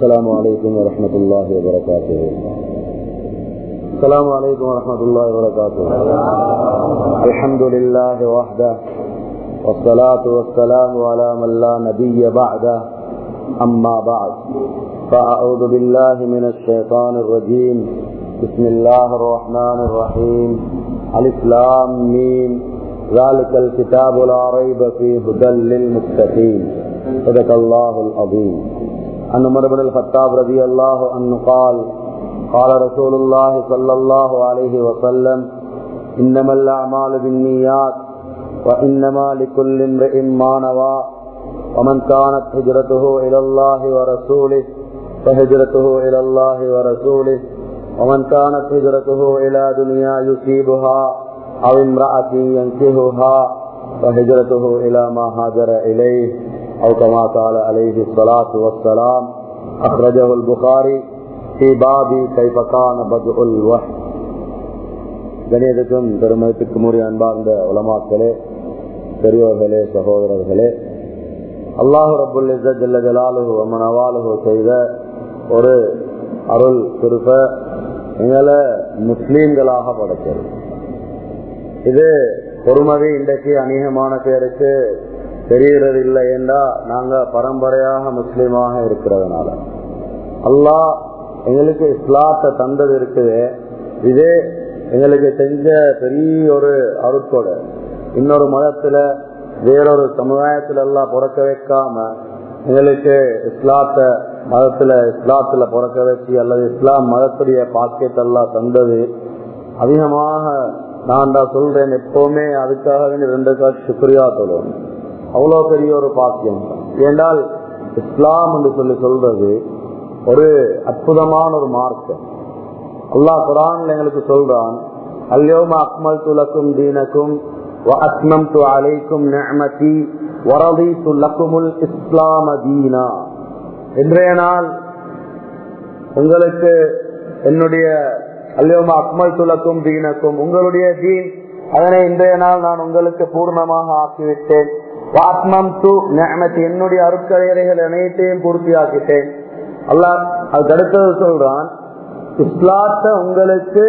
السلام عليكم ورحمة الله وبركاته السلام عليكم ورحمة الله وبركاته الحمد لله وحده والصلاة والسلام على من لا نبي بعده أما بعد فأعوذ بالله من الشيطان الرجيم بسم الله الرحمن الرحيم الإسلام مين ذلك الكتاب لا ريب فيه هدى للمتقين صدق الله العظيم عن عمر بن الخطاب رضي الله عنه قال قال رسول الله صلى الله عليه وسلم إنما الأعمال بالنيات وإنما لكل امرئ ما نوى ومن كانت هجرته إلى الله ورسوله فهجرته إلى الله ورسوله ومن كانت هجرته إلى دنيا يصيبها أو امرأة ينكهها فهجرته إلى ما هاجر إليه أو كما قال عليه الصلاة والسلام أخرجه البخاري في باب كيف كان بدء الوحي கணியத்துக்கும் பெருமதிக்கும் உரிய அன்பார்ந்த உலமாக்களே பெரியோர்களே சகோதரர்களே அல்லாஹு ரபுல் ஜல்ல ஜலாலுஹு அம்மன் அவாலுஹு செய்த ஒரு அருள் திருப்ப எங்களை முஸ்லீம்களாக படைக்கிறது இது பொறுமதி இன்றைக்கு அநேகமான பேருக்கு தெரிகிறது இல்லை என்றா நாங்க பரம்பரையாக முஸ்லீமாக இருக்கிறதுனால அல்லாஹ் எங்களுக்கு இஸ்லாத்தை தந்தது இருக்குது இது எங்களுக்கு செஞ்ச பெரிய ஒரு அருட்கொடை இன்னொரு மதத்துல வேறொரு சமுதாயத்துல எல்லாம் பிறக்க வைக்காம எங்களுக்கு இஸ்லாத்த மதத்துல இஸ்லாத்துல பிறக்க வச்சு அல்லது இஸ்லாம் மதத்துடைய பாக்கியத்தெல்லாம் தந்தது அதிகமாக நான் தான் சொல்றேன் எப்பவுமே அதுக்காக வேண்டி ரெண்டு காட்சி சுக்ரியா சொல்லுவோம் அவ்வளவு பெரிய ஒரு பாக்கியம் ஏண்டால் இஸ்லாம் என்று சொல்லி சொல்றது ஒரு அற்புதமான ஒரு மார்க்கம் அல்லாஹ் குரான்ல எங்களுக்கு சொல்றான் அல்யோம அக்மல் துலக்கும் தீனக்கும் அஸ்மம் து அலைக்கும் நெமதி வரதி துலக்குமுல் இஸ்லாம தீனா இன்றைய நாள் உங்களுக்கு என்னுடைய அல்யோம அக்மல் துலக்கும் தீனக்கும் உங்களுடைய தீன் அதனை இன்றைய நாள் நான் உங்களுக்கு பூர்ணமாக ஆக்கிவிட்டேன் வாத்மம் து நெமதி என்னுடைய அருட்கரையறைகள் அனைத்தையும் பூர்த்தியாக்கிட்டேன் அல்லாஹ் அதுக்கு அடுத்தது சொல்றான் இஸ்லாத்தை உங்களுக்கு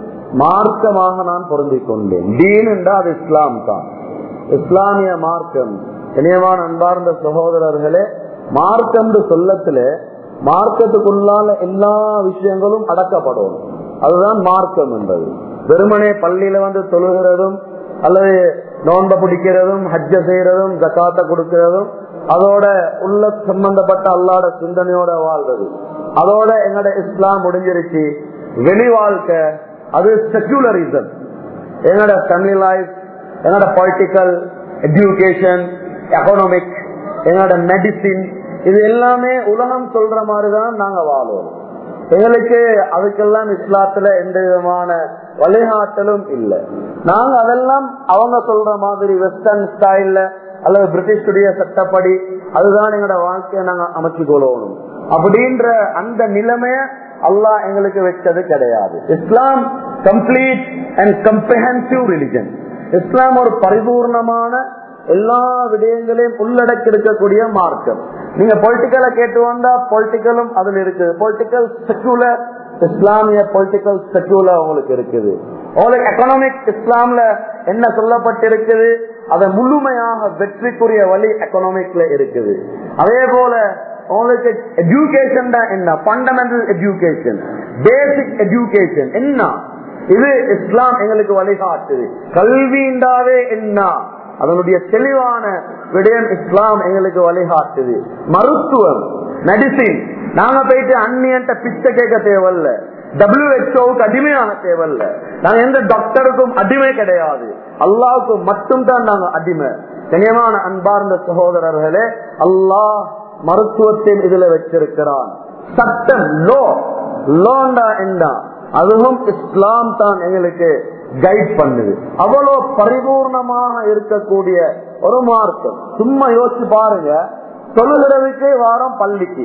மார்க்கமாக நான் பொருந்திக் கொண்டேன் தீன் என்றால் அது இஸ்லாம் தான் இஸ்லாமிய மார்க்கம் இணையமான அன்பார்ந்த சகோதரர்களே மார்க்கம் சொல்லத்துல மார்க்கத்துக்குள்ளால எல்லா விஷயங்களும் அடக்கப்படும் அதுதான் மார்க்கம் என்பது வெறுமனே பள்ளியில வந்து தொழுகிறதும் அல்லது நோன்ப பிடிக்கிறதும் ஹஜ்ஜ செய்யறதும் ஜக்காத்த கொடுக்கிறதும் அதோட உள்ள சம்பந்தப்பட்ட அல்லாட சிந்தனையோட வாழ்றது அதோட எங்கட இஸ்லாம் முடிஞ்சிருச்சு வெளி வாழ்க்கை அது செக்யூலரிசம் எங்கட தமிழ் லைஃப் எங்கட பொலிட்டிக்கல் எஜுகேஷன் எக்கனாமிக் எங்கட மெடிசின் இது எல்லாமே உலகம் சொல்ற மாதிரிதான் நாங்க வாழுவோம் எங்களுக்கு அதுக்கெல்லாம் இஸ்லாத்துல எந்த விதமான வழிகாட்டலும் இல்லை நாங்க அதெல்லாம் அவங்க சொல்ற மாதிரி வெஸ்டர்ன் ஸ்டைல்ல அல்லது பிரிட்டிஷுடைய சட்டப்படி அதுதான் எங்களோட வாழ்க்கையை நாங்க அமைச்சு கொள்ளணும் அப்படின்ற அந்த நிலைமைய அல்லாஹ் எங்களுக்கு வச்சது கிடையாது Islam complete and comprehensive religion Islam ஒரு பரிபூர்ணமான எல்லா விடயங்களையும் உள்ளடக்கி இருக்கக்கூடிய மார்க்கம் நீங்க பொலிட்டிக்கலை கேட்டு வந்தா பொலிட்டிக்கலும் அதுல இருக்குது பொலிட்டிக்கல் செக்யூலர் இஸ்லாமிய பொலிட்டிக்கல் செக்யூலர் உங்களுக்கு இருக்குது உங்களுக்கு எக்கனாமிக் இஸ்லாம்ல என்ன சொல்லப்பட்டிருக்குது அதை முழுமையாக வெற்றிக்குரிய வழி எக்கனாமிக்ல இருக்குது அதே போல உங்களுக்கு எஜுகேஷன் தான் என்ன பண்டமெண்டல் எஜுகேஷன் பேசிக் எஜுகேஷன் என்ன இது இஸ்லாம் எங்களுக்கு வழிகாட்டுது கல்விண்டாவே என்ன அதனுடைய தெளிவான விடயம் இஸ்லாம் எங்களுக்கு வழிகாட்டுது மருத்துவம் மெடிசின் நாங்க போயிட்டு அந்நியன்ட்ட பிச்சை கேட்க தேவையில்ல டபிள்யூஹெச்ஓவுக்கு அடிமையான தேவையில்ல நாங்க எந்த டாக்டருக்கும் அடிமை கிடையாது அல்லாவுக்கு மட்டும் தான் நாங்க அடிமை கனியமான அன்பார்ந்த சகோதரர்களே அல்லாஹ் மருத்துவத்தின் இதுல வச்சிருக்கிறான் சட்டம் லோ லோண்டா என்ன அதுவும் இஸ்லாம் தான் எங்களுக்கு கைட் பண்ணுது அவ்வளவு பரிபூர்ணமாக இருக்கக்கூடிய ஒரு மார்க்கம் சும்மா யோசிச்சு பாருங்க தொழுகிறதுக்கு வாரம் பள்ளிக்கு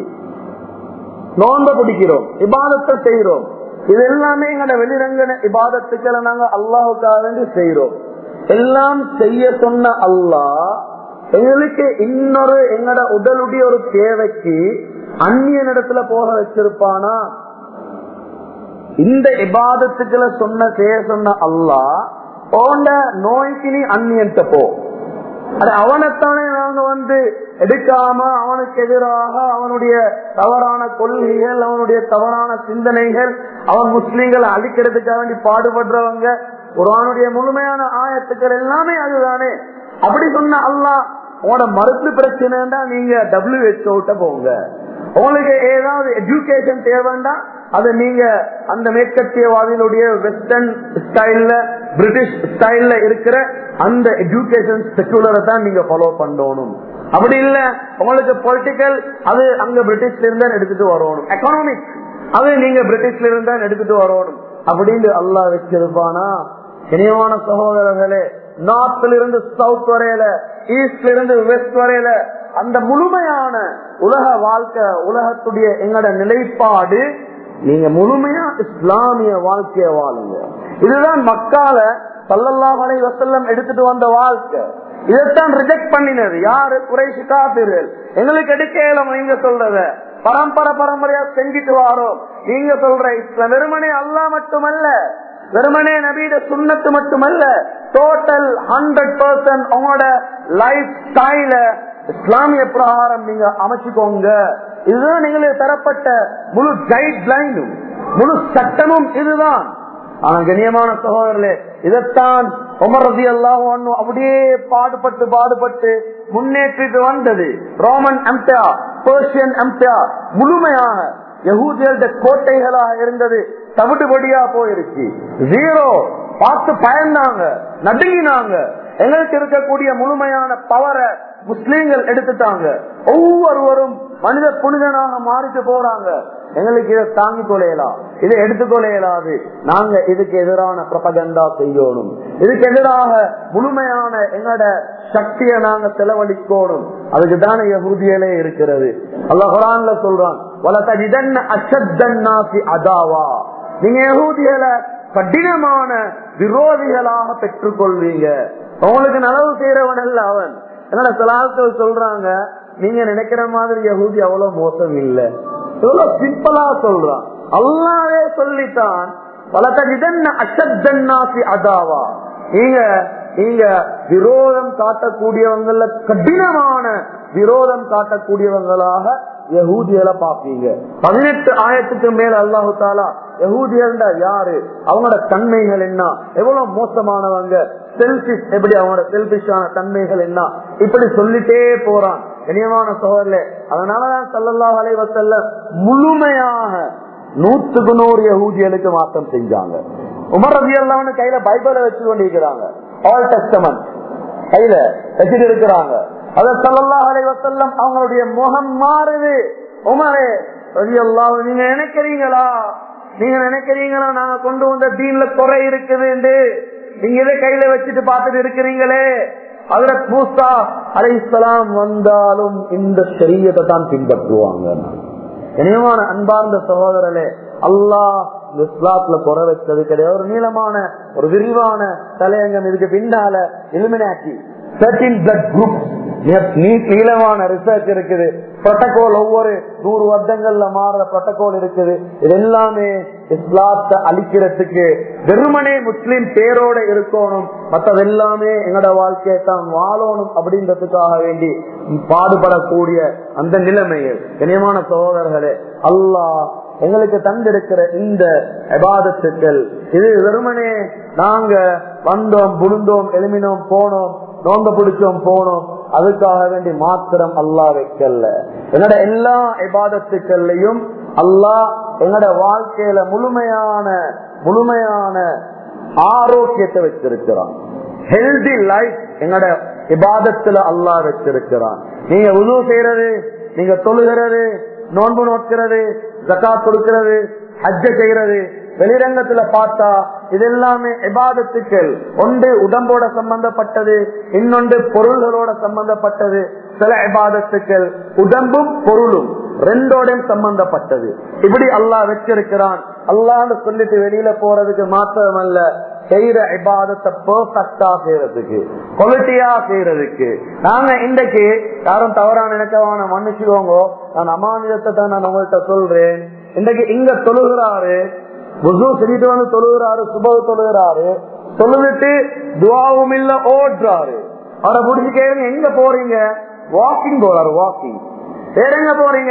நோன்ப பிடிக்கிறோம் இபாதத்தை செய்யறோம் இது எல்லாமே எங்கட வெளிரங்கன இபாதத்துக்களை நாங்க அல்லாஹுக்காக வேண்டி செய்யறோம் எல்லாம் செய்ய சொன்ன அல்லாஹ் எங்களுக்கு இன்னொரு எங்கட உடலுடைய ஒரு தேவைக்கு அந்நியனிடத்துல போக வச்சிருப்பானா இந்த இபாதத்துக்களை சொன்ன செய்ய சொன்ன அல்லா போன்ற நோய்க்கு நீ அந்நியன்ட்ட போ அது அவனைத்தானே நாங்க வந்து எடுக்காம அவனுக்கு எதிராக அவனுடைய தவறான கொள்கைகள் அவனுடைய தவறான சிந்தனைகள் அவன் முஸ்லீம்களை அழிக்கிறதுக்காக வேண்டி பாடுபடுறவங்க குரானுடைய முழுமையான ஆயத்துக்கள் எல்லாமே அதுதானே அப்படி சொன்ன அல்லா உங்களோட மருத்துவ பிரச்சனைன்னா நீங்க டபிள்யூஹெச்ஓட்ட போங்க உங்களுக்கு ஏதாவது எஜுகேஷன் தேவைண்டா அதை நீங்க அந்த மேற்கத்தியவாதிகளுடைய வெஸ்டர்ன் ஸ்டைல்ல பிரிட்டிஷ் ஸ்டைல்ல இருக்கிற அந்த எஜுகேஷன் செக்குலரை தான் நீங்க ஃபாலோ பண்ணணும் அப்படி இல்ல உங்களுக்கு பொலிட்டிக்கல் அது அங்க பிரிட்டிஷ்ல இருந்தா எடுத்துட்டு வரணும் எக்கனாமிக் அது நீங்க பிரிட்டிஷ்ல இருந்தா எடுத்துட்டு வரணும் அப்படின்னு அல்லா வச்சிருப்பானா இனியமான சகோதரர்களே நார்த்ல இருந்து சவுத் வரையில ஈஸ்ட்ல இருந்து வெஸ்ட் வரையில அந்த முழுமையான உலக வாழ்க்கை உலகத்துடைய எங்களோட நிலைப்பாடு நீங்க முழுமையா இஸ்லாமிய வாழ்க்கைய வாழுங்க இதுதான் மக்கால சல்லல்லாஹ் அலை வசல்லம் எடுத்துட்டு வந்த வாழ்க்கை இதைத்தான் ரிஜெக்ட் பண்ணினது யாரு குறைசி காப்பீர்கள் எங்களுக்கு எடுக்க இயலும் நீங்க சொல்றத பரம்பரை பரம்பரையா செஞ்சுட்டு வாரோம் நீங்க சொல்ற இஸ்லாம் வெறுமனே அல்லா மட்டுமல்ல வெறுமனே நபீட சுண்ணத்து மட்டுமல்ல டோட்டல் ஹண்ட்ரட் பர்சன்ட் உங்களோட லைஃப் ஸ்டைல இஸ்லாமிய பிரகாரம் நீங்க அமைச்சுக்கோங்க இதுதான் எங்களுக்கு தரப்பட்ட முழு கைட் லைனும் முழு சட்டமும் இதுதான் ஆனா கண்ணியமான சகோதரர்களே இதைத்தான் உமர் ரதி அல்லாஹ் அப்படியே பாடுபட்டு பாடுபட்டு முன்னேற்றிட்டு வந்தது ரோமன் எம்பையர் பெர்சியன் எம்பையர் முழுமையாக யகூதியல்ட கோட்டைகளாக இருந்தது தவிடுபடியா போயிருச்சு ஜீரோ பார்த்து பயந்தாங்க நடுங்கினாங்க எங்களுக்கு இருக்கக்கூடிய முழுமையான பவரை முஸ்லீம்கள் எடுத்துட்டாங்க ஒவ்வொருவரும் மனித புனிதனாக மாறிட்டு போறாங்க எங்களுக்கு இதை தாங்கிக் கொள்ளையலாம் இதை எடுத்துக்கொள்ளையலாது நாங்க இதுக்கு எதிரான பிரபகண்டா செய்யணும் இதுக்கு எதிராக முழுமையான எங்களோட சக்தியை நாங்க செலவழிக்கணும் அதுக்கு தானே யகுதியிலே இருக்கிறது அல்ல குரான்ல சொல்றான் அதாவா நீங்க யகூதிகளை கடினமான விரோதிகளாக பெற்றுக் கொள்வீங்க உங்களுக்கு நலவு செய்யறவன் அல்ல அவன் என்னோட சிலாக்கள் சொல்றாங்க நீங்க நினைக்கிற மாதிரி யகுதி அவ்வளவு மோசம் இல்ல இவ்வளவு சிம்பிளா சொல்றான் அல்லாவே சொல்லித்தான் பலத்தன அசத்தன்னாசி அதாவா நீங்க நீங்க விரோதம் காட்டக்கூடியவங்கள கடினமான விரோதம் காட்டக்கூடியவங்களாக யகூதியலை பாப்பீங்க பதினெட்டு ஆயிரத்துக்கு மேல அல்லாஹு தாலா யகூதியர்டா யாரு அவங்களோட தன்மைகள் என்ன எவ்வளவு மோசமானவங்க செல்பிஷ் எப்படி அவங்களோட செல்பிஷான தன்மைகள் என்ன இப்படி சொல்லிட்டே போறான் இனியமான சோழர்ல அதனாலதான் சல்லல்லா அலைவசல்ல முழுமையாக நூத்துக்கு நூறு யகூதியலுக்கு மாற்றம் செஞ்சாங்க உமர் ரவி அல்லான்னு கையில பைபிளை வச்சு கொண்டிருக்கிறாங்க ஆல் டெஸ்டமெண்ட் கையில வச்சுட்டு இருக்கிறாங்க அத சல்லல்லா அலைவசல்லம் அவங்களுடைய முகம் மாறுது உமரே ரவி அல்லா நீங்க நினைக்கிறீங்களா நீங்க நினைக்கிறீங்களா நாங்க கொண்டு வந்த தீன்ல குறை இருக்குது நீங்க இதை கையில வச்சுட்டு பார்த்துட்டு இருக்கிறீங்களே அதுல மூசா அலைசலாம் வந்தாலும் இந்த சரியத்தை தான் பின்பற்றுவாங்க இனியமான அன்பார்ந்த சகோதரனே அல்லாஹ் இஸ்லாத்துல குறை வச்சது கிடையாது ஒரு நீளமான ஒரு விரிவான தலையங்கம் இதுக்கு பின்னால இலுமினாக்கி தேர்டீன் பிளட் குரூப் நீளமான ரிசர்ச் இருக்குது புரோட்டோகால் ஒவ்வொரு நூறு வருடங்கள்ல மாறுற புரோட்டோகால் இருக்குது இது எல்லாமே இஸ்லாத்தை அழிக்கிறதுக்கு வெறுமனே முஸ்லீம் பேரோட இருக்கணும் மற்றது எல்லாமே எங்களோட வாழ்க்கையை தான் வாழணும் அப்படின்றதுக்காக வேண்டி பாடுபடக்கூடிய அந்த நிலைமைகள் கனியமான சகோதரர்களே அல்லாஹ் எங்களுக்கு தந்திருக்கிற இந்த எபாதத்துக்கள் இது வெறுமனே நாங்க வந்தோம் புழுந்தோம் எழுமினோம் போனோம் நோங்க பிடிச்சோம் போனோம் அதுக்காக வேண்டி மாத்திரம் அல்லா வைக்கல என்னோட எல்லா இபாதத்துக்கள்லையும் அல்லாஹ் எங்களோட வாழ்க்கையில முழுமையான முழுமையான ஆரோக்கியத்தை வச்சிருக்கிறான் ஹெல்தி லைஃப் எங்களோட இபாதத்துல அல்லாஹ் வச்சிருக்கிறான் நீங்க உதவு செய்யறது நீங்க தொழுகிறது நோன்பு நோக்கிறது ஜக்காத் கொடுக்கிறது ஹஜ்ஜ செய்யறது வெளிரங்கத்துல பார்த்தா இது எல்லாமே இபாதத்துக்கள் ஒன்று உடம்போட சம்பந்தப்பட்டது இன்னொன்று பொருள்களோட சம்பந்தப்பட்டது சில இபாதத்துக்கள் உடம்பும் பொருளும் ரெண்டோடையும் சம்பந்தப்பட்டது இப்படி அல்லாஹ் வச்சிருக்கிறான் அல்லான்னு சொல்லிட்டு வெளியில போறதுக்கு மாத்திரமல்ல செய்யற இபாதத்தை பெர்ஃபெக்டா செய்யறதுக்கு குவாலிட்டியா செய்யறதுக்கு நாங்க இன்றைக்கு யாரும் தவறா நினைக்கவான மன்னிச்சுக்கோங்க நான் அமானிதத்தை தான் நான் உங்கள்கிட்ட சொல்றேன் இன்றைக்கு இங்க தொழுகிறாரு புது செஞ்சுட்டு வந்து தொழுகிறாரு சுப தொழுகிறாரு தொழுதுட்டு துவாவும் இல்ல ஓடுறாரு அவரை முடிச்சு கேளுங்க எங்க போறீங்க வாக்கிங் போறாரு வாக்கிங் வேற எங்க போறீங்க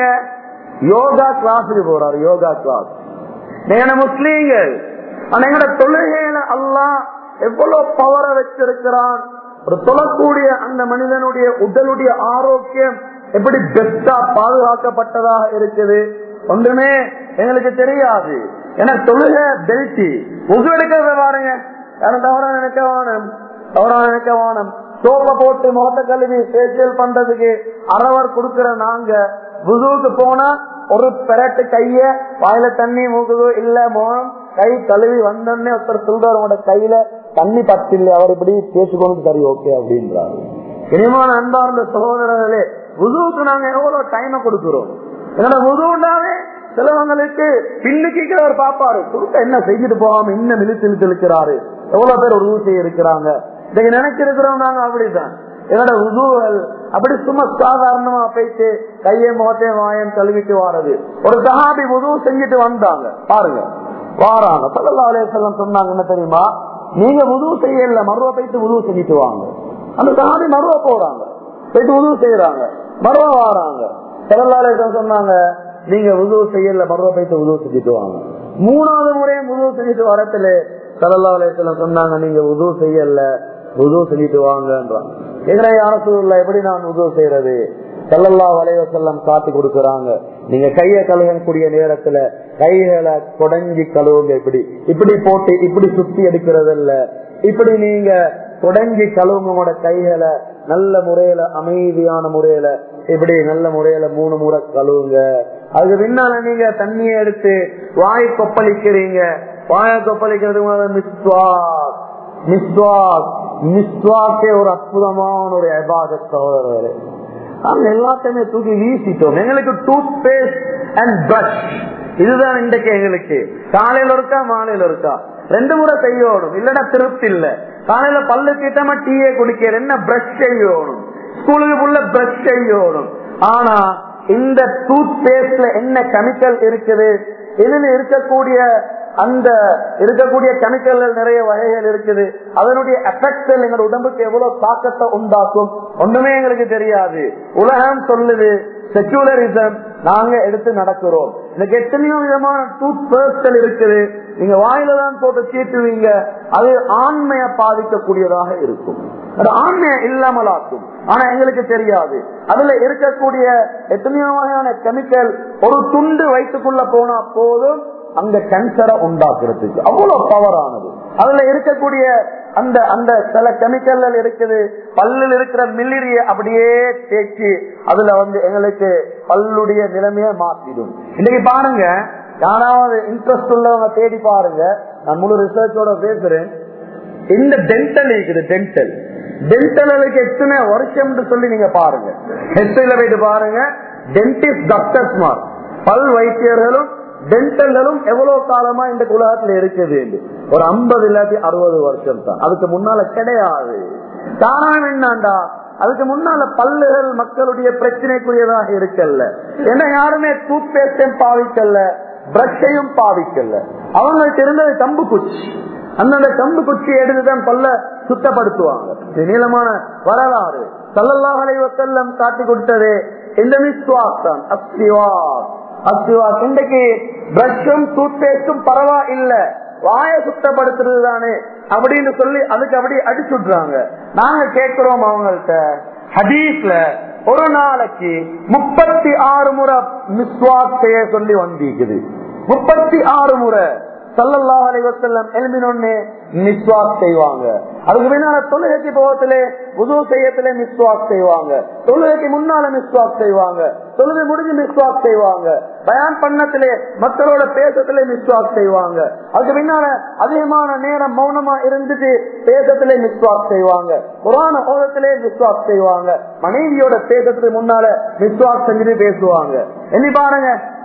யோகா கிளாஸுக்கு போறாரு யோகா கிளாஸ் நீங்க முஸ்லீம்கள் ஆனா எங்கட தொழுகையில அல்லாஹ் எவ்வளவு பவரை வச்சிருக்கிறான் ஒரு தொழக்கூடிய அந்த மனிதனுடைய உடலுடைய ஆரோக்கியம் எப்படி பெஸ்டா பாதுகாக்கப்பட்டதாக இருக்குது ஒன்றுமே எங்களுக்கு தெரியாது ஏன்னா தொழுகை பெல்ட்டி உகு எடுக்கிறத பாருங்க யாரும் தவறா நினைக்க வானம் தவறா நினைக்க வானம் சோப்பை போட்டு முகத்த கழுவி ஃபேஷியல் பண்றதுக்கு அரவர் கொடுக்கிற நாங்க புதுவுக்கு போனா ஒரு பெரட்டு கைய வாயில தண்ணி மூக்குதோ இல்ல முகம் கை கழுவி வந்தோடனே ஒருத்தர் சொல்றாரு உங்களோட கையில தண்ணி பத்தில்லை அவர் இப்படி பேசிக்கொண்டு சரி ஓகே அப்படின்றாரு இனிமான அன்பார்ந்த சகோதரர்களே புதுவுக்கு நாங்க எவ்வளவு டைமை கொடுக்கிறோம் என்னோட புதுவுண்டாவே சிலவங்களுக்கு பின்னு கேட்கிறவர் பாப்பாரு சுருக்க என்ன செஞ்சுட்டு போகாம இன்னும் இழுத்து இழுத்து இழுக்கிறாரு எவ்வளவு பேர் ஒரு ஊசியை இருக்கிறாங்க இன்னைக்கு நினைச்சிருக்கிறோம் நாங்க அப்படிதான் என்னோட உதுவுகள் அப்படி சும்மா சாதாரணமா போயிட்டு கையை முகத்தையும் வாயம் கழுவிட்டு வாரது ஒரு சஹாபி உதவு செஞ்சுட்டு வந்தாங்க பாருங்க வாராங்க சல்லா அலையம் சொன்னாங்க என்ன தெரியுமா நீங்க உதவு செய்யல மருவ போயிட்டு உதவு செஞ்சுட்டு வாங்க அந்த சஹாபி மருவ போறாங்க போயிட்டு உதவு செய்யறாங்க மருவ வாராங்க சல்லா அலையம் சொன்னாங்க நீங்க உதவு செய்யல மருவ போயிட்டு உதவு செஞ்சுட்டு வாங்க மூணாவது முறையும் உதவு செஞ்சுட்டு வரத்துல சல்லா அலையம் சொன்னாங்க நீங்க உதவு செய்யல உதவு செஞ்சுட்டு வாங்கன்றாங்க எங்களை அரசூர்ல எப்படி நான் உதவு செய்யறது செல்லல்லா வளைவ செல்லம் காட்டி கொடுக்கறாங்க நீங்க கைய கழுகக்கூடிய நேரத்துல கைகளை கொடைஞ்சி கழுவுங்க இப்படி இப்படி போட்டு இப்படி சுத்தி எடுக்கிறது இல்ல இப்படி நீங்க கொடைஞ்சி கழுவுங்க உங்களோட கைகளை நல்ல முறையில அமைதியான முறையில இப்படி நல்ல முறையில மூணு முறை கழுவுங்க அதுக்கு பின்னால நீங்க தண்ணியை எடுத்து வாய் கொப்பளிக்கிறீங்க வாய கொப்பளிக்கிறது மிஸ்வாஸ் மிஸ்வாக் மிஸ்வாக்கே ஒரு அற்புதமான ஒரு அபாத சகோதரர்களே நாங்க எல்லாத்தையுமே தூக்கி வீசிட்டோம் எங்களுக்கு டூத் பேஸ்ட் அண்ட் பிரஷ் இதுதான் இன்றைக்கு எங்களுக்கு காலையில இருக்கா மாலையில இருக்கா ரெண்டு முறை செய்யணும் இல்லன்னா திருப்தி இல்ல காலையில பல்லு கிட்டமா டீயே குடிக்கிற என்ன பிரஷ் செய்யணும் ஸ்கூலுக்கு உள்ள பிரஷ் செய்யணும் ஆனா இந்த டூத் பேஸ்ட்ல என்ன கெமிக்கல் இருக்குது இதுல இருக்கக்கூடிய அந்த இருக்கக்கூடிய கெமிக்கல்கள் நிறைய வகைகள் இருக்குது அதனுடைய எஃபெக்ட்கள் எங்க உடம்புக்கு எவ்வளவு தாக்கத்தை உண்டாக்கும் ஒண்ணுமே எங்களுக்கு தெரியாது உலகம் சொல்லுது செக்யூலரிசம் நாங்க எடுத்து நடக்கிறோம் எனக்கு எத்தனையோ விதமான டூத் பேஸ்ட்கள் இருக்குது நீங்க வாயில தான் போட்டு தீட்டுவீங்க அது ஆண்மைய பாதிக்கக்கூடியதாக இருக்கும் அது ஆண்மைய இல்லாமலாக்கும் ஆனா எங்களுக்கு தெரியாது அதுல இருக்கக்கூடிய எத்தனையோ வகையான கெமிக்கல் ஒரு துண்டு வயிற்றுக்குள்ள போனா போதும் அங்க கேன்சரை உண்டாக்குறதுக்கு அவ்வளவு பவர் ஆனது அதுல இருக்கக்கூடிய அந்த அந்த சில கெமிக்கல் இருக்குது பல்லில் இருக்கிற மில்லிரிய அப்படியே தேய்ச்சி அதுல வந்து எங்களுக்கு பல்லுடைய நிலைமையை மாத்திடும் இன்னைக்கு பாருங்க யாராவது இன்ட்ரெஸ்ட் உள்ளவங்க தேடி பாருங்க நான் முழு ரிசர்ச்சோட பேசுறேன் இந்த டென்டல் இருக்குது டென்டல் டென்டலுக்கு எத்தனை வருஷம் சொல்லி நீங்க பாருங்க ஹெஸ்டில போயிட்டு பாருங்க டென்டிஸ்ட் டாக்டர்ஸ் மார் பல் வைத்தியர்களும் டென்டல்களும் எவ்வளவு காலமா இந்த உலகத்துல இருக்குது ஒரு ஐம்பது இல்லாட்டி அறுபது வருஷம் தான் அதுக்கு முன்னால கிடையாது காரணம் என்னண்டா அதுக்கு முன்னால பல்லுகள் மக்களுடைய பிரச்சனைக்குரியதாக இருக்கல்ல ஏன்னா யாருமே டூத் பேஸ்டையும் பாவிக்கல பிரஷையும் பாவிக்கல அவங்களுக்கு இருந்தது கம்பு குச்சி அந்தந்த கம்பு குச்சி எடுத்துதான் பல்ல சுத்தப்படுத்துவாங்க இது நீளமான வரலாறு சல்லல்லாஹ் அலைவசல்லம் காட்டி கொடுத்தது இந்த மிஸ்வாஸ் தான் அஸ்திவாஸ் அஸ்திவாஸ் இன்றைக்கு பிரஷும் டூத் பேஸ்டும் பரவா இல்ல வாய சுத்தப்படுத்துறது தானே அப்படின்னு சொல்லி அதுக்கு அப்படி அடிச்சுடுறாங்க நாங்க கேட்கிறோம் அவங்கள்ட்ட ஹதீஸ்ல ஒரு நாளைக்கு முப்பத்தி ஆறு முறை மிஸ்வாக் செய்ய சொல்லி வந்திருக்குது முப்பத்தி ஆறு முறை சல்லல்லா அலைவசல்லம் எலும்பினொன்னு மிஸ்வாக் செய்வாங்க அதுக்கு பின்னால தொழுகைக்கு போகத்திலே உதவு செய்யத்திலே மிஸ்வாக் செய்வாங்க தொழுகைக்கு முன்னால மிஸ்வாக் செய்வாங்க தொழுகை முடிஞ்சு மிஸ்வாக் செய்வாங்க பயான் பண்ணத்திலே மக்களோட பேசத்திலே மிஸ்வாக் செய்வாங்க அதுக்கு பின்னால அதிகமான நேரம் மௌனமா இருந்துட்டு பேசத்திலே மிஸ்வாக் செய்வாங்க குரான ஓதத்திலே மிஸ்வாக் செய்வாங்க மனைவியோட பேசத்துக்கு முன்னால மிஸ்வாக் செஞ்சுட்டு பேசுவாங்க எண்ணி பாருங்க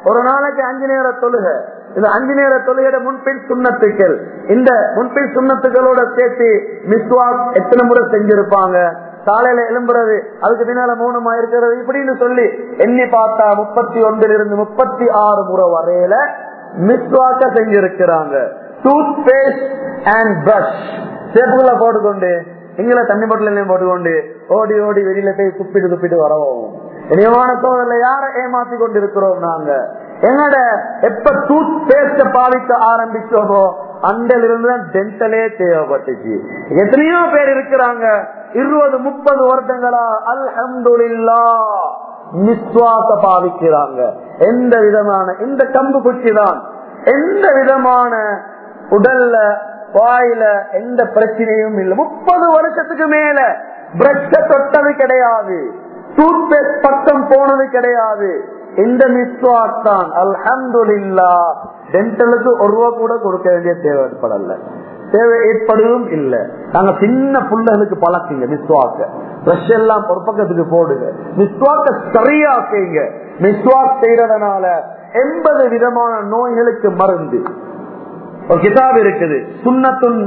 ஒரு நாளைக்கு அஞ்சு நேர தொழுக இந்த அஞ்சு நேர தொழுகையோட முன்பின் சுண்ணத்துக்கள் இந்த முன்பின் சுண்ணத்துக்களோட சேர்த்து மிஸ்வாக் எத்தனை முறை செஞ்சிருப்பாங்க காலையில எழும்புறது அதுக்கு பின்னால மௌனமா இருக்கிறது இப்படின்னு சொல்லி எண்ணி பார்த்தா முப்பத்தி ஒன்றுல இருந்து முப்பத்தி ஆறு முறை வரையில மிஸ்வாக்க செஞ்சிருக்கிறாங்க டூத் பேஸ்ட் அண்ட் பிரஷ் சேப்புகளை போட்டுக்கொண்டு எங்களை தண்ணி பாட்டிலையும் போட்டுக்கொண்டு ஓடி ஓடி வெளியில போய் துப்பிட்டு துப்பிட்டு வரவும் இனியமான சோதரில் யார ஏமாத்தி கொண்டு இருக்கிறோம் நாங்க எங்கட எப்ப டூத் பேஸ்ட பாவிக்க ஆரம்பிச்சோமோ அண்டில் இருந்து டென்டலே தேவைப்பட்டுச்சு எத்தனையோ பேர் இருக்கிறாங்க இருபது முப்பது வருடங்களா அல்ஹம்துலில்லா நிஸ்வாச பாவிக்கிறாங்க எந்த விதமான இந்த கம்பு குச்சி தான் எந்த விதமான உடல்ல வாயில எந்த பிரச்சனையும் இல்லை முப்பது வருஷத்துக்கு மேல பிரஷ தொட்டது கிடையாது டூத் பேஸ்ட் பக்கம் போனது கிடையாது இந்த மிஸ்வாக் தான் அல்ஹம்துலில்லா டென்டலுக்கு ஒரு ரூபா கூட கொடுக்க வேண்டிய தேவை ஏற்படல தேவை ஏற்படுவதும் இல்ல நாங்க சின்ன புள்ளைகளுக்கு பழக்குங்க மிஸ்வாக்க பிரஷ் எல்லாம் ஒரு பக்கத்துக்கு போடுங்க மிஸ்வாக்க சரியாக்குங்க மிஸ்வாக் செய்யறதுனால எண்பது விதமான நோய்களுக்கு மருந்து ஒரு கிதாப் இருக்குது சுண்ணத்துன்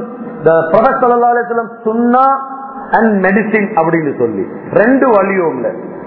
சுண்ணா அண்ட் மெடிசின் அப்படின்னு சொல்லி ரெண்டு வழியும்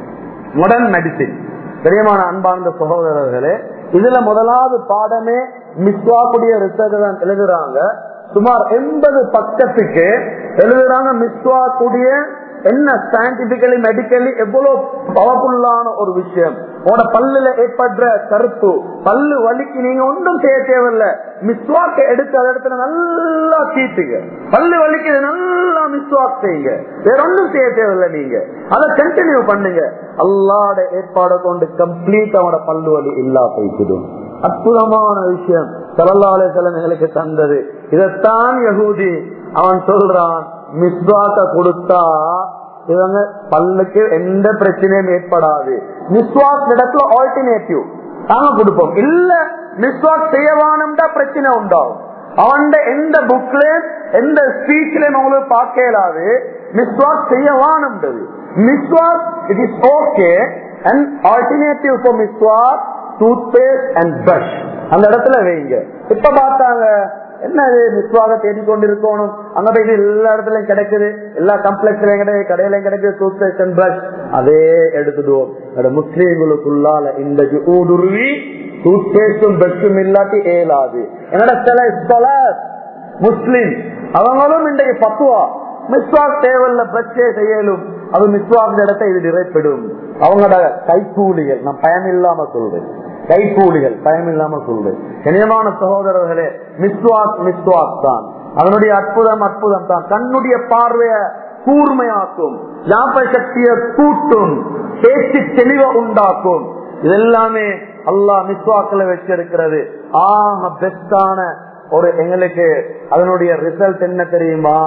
மாடர்ன் மெடிசின் பெரியமான அன்பார்ந்த சகோதரர்களே இதுல முதலாவது பாடமே மிஸ்வாக்குடைய ரிசர்ச் தான் எழுதுறாங்க சுமார் எண்பது பக்கத்துக்கு எழுதுறாங்க மிஸ்வாக்குடைய என்ன சயின்டிபிக்கலி மெடிக்கலி எவ்வளவு பவர்ஃபுல்லான ஒரு விஷயம் உன பல்லுல ஏற்படுற கருப்பு பல்லு வலிக்கு நீங்க ஒன்றும் செய்ய தேவையில்ல மிஸ்வாக்க எடுத்து அந்த இடத்துல நல்லா தீட்டுங்க பல்லு வலிக்கு நல்லா மிஸ்வாக் செய்யுங்க வேற ஒன்றும் செய்ய தேவையில்ல நீங்க அதை கண்டினியூ பண்ணுங்க அல்லாட ஏற்பாடை கொண்டு கம்ப்ளீட் அவனோட பல்லு வலி இல்லா போய்க்கிடும் அற்புதமான விஷயம் சலல்லாலே சிலமைகளுக்கு தந்தது இதைத்தான் யகூதி அவன் சொல்றான் மிஸ்வாக்க கொடுத்தா இவங்க பல்லுக்கு எந்த பிரச்சனையும் ஏற்படாது மிஸ்வாக் இடத்துல ஆல்டர்னேட்டிவ் நாங்க கொடுப்போம் இல்ல மிஸ்வாக் செய்யவானம்டா பிரச்சனை உண்டாகும் அவன் எந்த புக்ல எந்த ஸ்பீச்ல உங்களுக்கு பார்க்க இயலாது மிஸ்வாக் செய்யவானம்ன்றது மிஸ்வாக் it is okay and alternative for மிஸ்வாக் டூத் பேஸ்ட் அண்ட் பிரஷ் அந்த இடத்துல வைங்க இப்ப பார்த்தாங்க என்ன இது மிஸ்வாக தேடிக்கொண்டிருக்கணும் அங்க போய் எல்லா இடத்துலயும் கிடைக்குது எல்லா கம்ப்ளெக்ஸ்லயும் கிடைக்குது கடையிலயும் கிடைக்குது டூத் பேஸ்ட் அண்ட் பிரஷ் அதே எடுத்துடுவோம் முஸ்லீம்களுக்குள்ளால இந்த ஊடுருவி டூத் பேஸ்டும் பிரஷும் இல்லாட்டி ஏலாது என்னோட சில ஸ்காலர்ஸ் முஸ்லிம் அவங்களும் இன்றைக்கு பத்துவா மிஸ்வாக் தேவையில்ல பிரச்சே செய்யலும் அது மிஸ்வாக் இடத்தை இது நிறைப்படும் அவங்களோட கைக்கூலிகள் நான் பயன் இல்லாம சொல்றேன் கைக்கூலிகள் பயம் இல்லாம சொல்றேன் இனியமான சகோதரர்களே மிஸ்வாக் மிஸ்வாக் தான் அதனுடைய அற்புதம் அற்புதம் தான் கண்ணுடைய பார்வைய கூர்மையாக்கும் ஞாபக சக்தியை கூட்டும் பேச்சு தெளிவை உண்டாக்கும் இதெல்லாமே அல்லாஹ் மிஸ்வாக்கில் வச்சிருக்கிறது ஆக பெஸ்டான ஒரு எங்களுக்கு அதனுடைய ரிசல்ட் என்ன தெரியுமா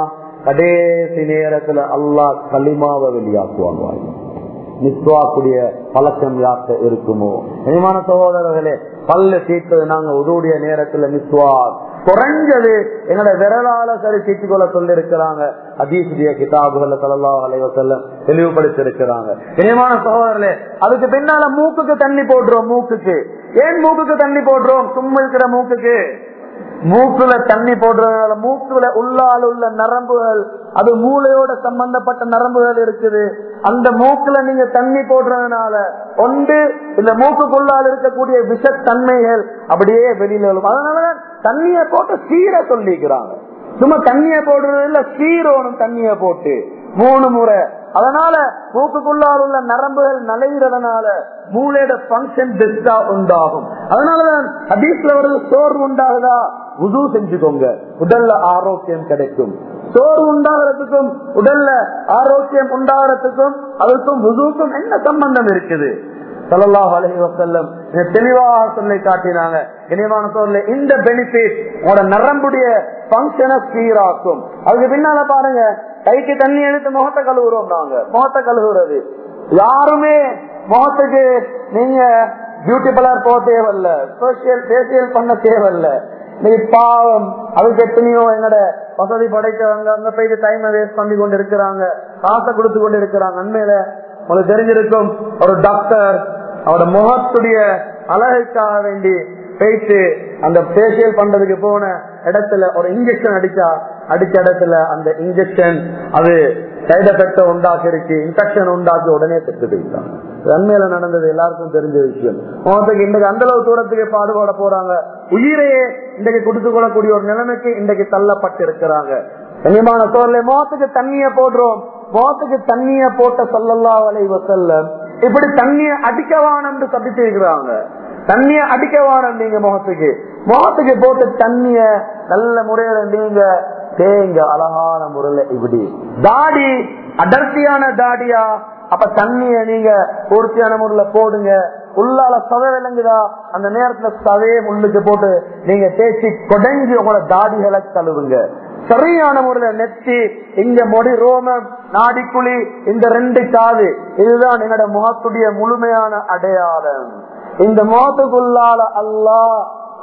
கடைசி நேரத்துல அல்லாஹ் களிமாவை வெளியாக்குவாங்க நிஸ்வாக்குடைய பழக்கம் யாக்க இருக்குமோ இனிமான சகோதரர்களே பல்லு தீர்த்தது நாங்க உதவுடைய நேரத்துல நிஸ்வாக் குறைஞ்சது எங்களோட விரலால சரி தீர்த்து கொள்ள சொல்லி இருக்கிறாங்க அதீசுடைய கிதாபுகள் சலல்லா அலைவசல்லம் தெளிவுபடுத்தி இருக்கிறாங்க இனிமான சகோதரர்களே அதுக்கு பின்னால மூக்குக்கு தண்ணி போடுறோம் மூக்குக்கு ஏன் மூக்குக்கு தண்ணி போடுறோம் சும்மா இருக்கிற மூக்குக்கு மூக்குல தண்ணி போடுறதுனால மூக்குல உள்ளால் உள்ள நரம்புகள் அது மூளையோட சம்பந்தப்பட்ட நரம்புகள் இருக்குது அந்த மூக்குல நீங்க தண்ணி போடுறதுனால ஒன்று இந்த மூக்குக்குள்ளால் இருக்கக்கூடிய விஷத்தன்மைகள் அப்படியே வெளியில வரும் அதனாலதான் தண்ணிய போட்டு சீர சொல்லிக்கிறாங்க சும்மா தண்ணிய போடுறது இல்ல சீரோனும் தண்ணிய போட்டு மூணு முறை அதனால மூக்குக்குள்ளால் உள்ள நரம்புகள் நலைகிறதுனால மூளையோட பங்கன் பெஸ்டா உண்டாகும் அதனாலதான் ஹதீஸ்ல வருது சோர்வு உண்டாகுதா உது செஞ்சுக்கோங்க உடல்ல ஆரோக்கியம் கிடைக்கும் சோறு உண்டாகிறதுக்கும் உடல்ல ஆரோக்கியம் உண்டாகிறதுக்கும் அதுக்கும் உதுக்கும் என்ன சம்பந்தம் இருக்குது சல்லாஹ் அலஹி வசல்லம் தெளிவாக சொல்லி காட்டினாங்க இனிமான சொல்ல இந்த பெனிஃபிட் உங்களோட நரம்புடைய பங்கனை சீராக்கும் அதுக்கு பின்னால பாருங்க கைக்கு தண்ணி எடுத்து முகத்தை கழுவுறோம் நாங்க முகத்தை கழுவுறது யாருமே முகத்துக்கு நீங்க பியூட்டி பார்லர் போக தேவையில்ல சோசியல் ஃபேசியல் பண்ண தேவையில்ல இன்னைக்கு பாவம் அதுக்கு எத்தனையோ எங்கட வசதி படைத்தவங்க அங்க போயிட்டு டைம் வேஸ்ட் பண்ணி கொண்டு இருக்கிறாங்க காசை கொடுத்து கொண்டு இருக்கிறாங்க அண்மையில உங்களுக்கு தெரிஞ்சிருக்கும் ஒரு டாக்டர் அவரோட முகத்துடைய அழகுக்காக வேண்டி போயிட்டு அந்த ஃபேஷியல் பண்றதுக்கு போன இடத்துல ஒரு இன்ஜெக்ஷன் அடிச்சா அடிச்ச இடத்துல அந்த இன்ஜெக்ஷன் அது சைடு எஃபெக்ட உண்டாக்கி இருக்கு இன்ஃபெக்ஷன் உண்டாக்கி உடனே செத்து போயிட்டாங்க உண்மையில நடந்தது எல்லாருக்கும் தெரிஞ்ச விஷயம் முகத்துக்கு இன்றைக்கு அந்த அளவு தூரத்துக்கு பாடுபட போறாங்க உயிரையே இன்றைக்கு கொடுத்து கொள்ளக்கூடிய ஒரு நிலைமைக்கு இன்றைக்கு தள்ளப்பட்டு இருக்கிறாங்க கண்ணியமான சோழலை முகத்துக்கு தண்ணிய போடுறோம் முகத்துக்கு தண்ணிய போட்ட சொல்லல்லா வலை வசல்ல இப்படி தண்ணிய அடிக்கவான் என்று சபிச்சு இருக்கிறாங்க தண்ணிய அடிக்கவானம் நீங்க முகத்துக்கு முகத்துக்கு போட்டு தண்ணிய நல்ல முறையில நீங்க தேங்க அழகான முறையில இப்படி தாடி அடர்த்தியான தாடியா அப்ப தண்ணிய நீங்க பூர்த்தியான முறையில போடுங்க உள்ளால சதை விளங்குதா அந்த நேரத்துல சதையே முள்ளுக்கு போட்டு நீங்க தேய்ச்சி கொடைஞ்சி உங்களோட தாடிகளை கழுவுங்க சரியான முறையில நெத்தி இங்க மொடி ரோமம் நாடிக்குழி இந்த ரெண்டு காது இதுதான் என்னோட முகத்துடைய முழுமையான அடையாளம் இந்த முகத்துக்குள்ளால அல்லாஹ்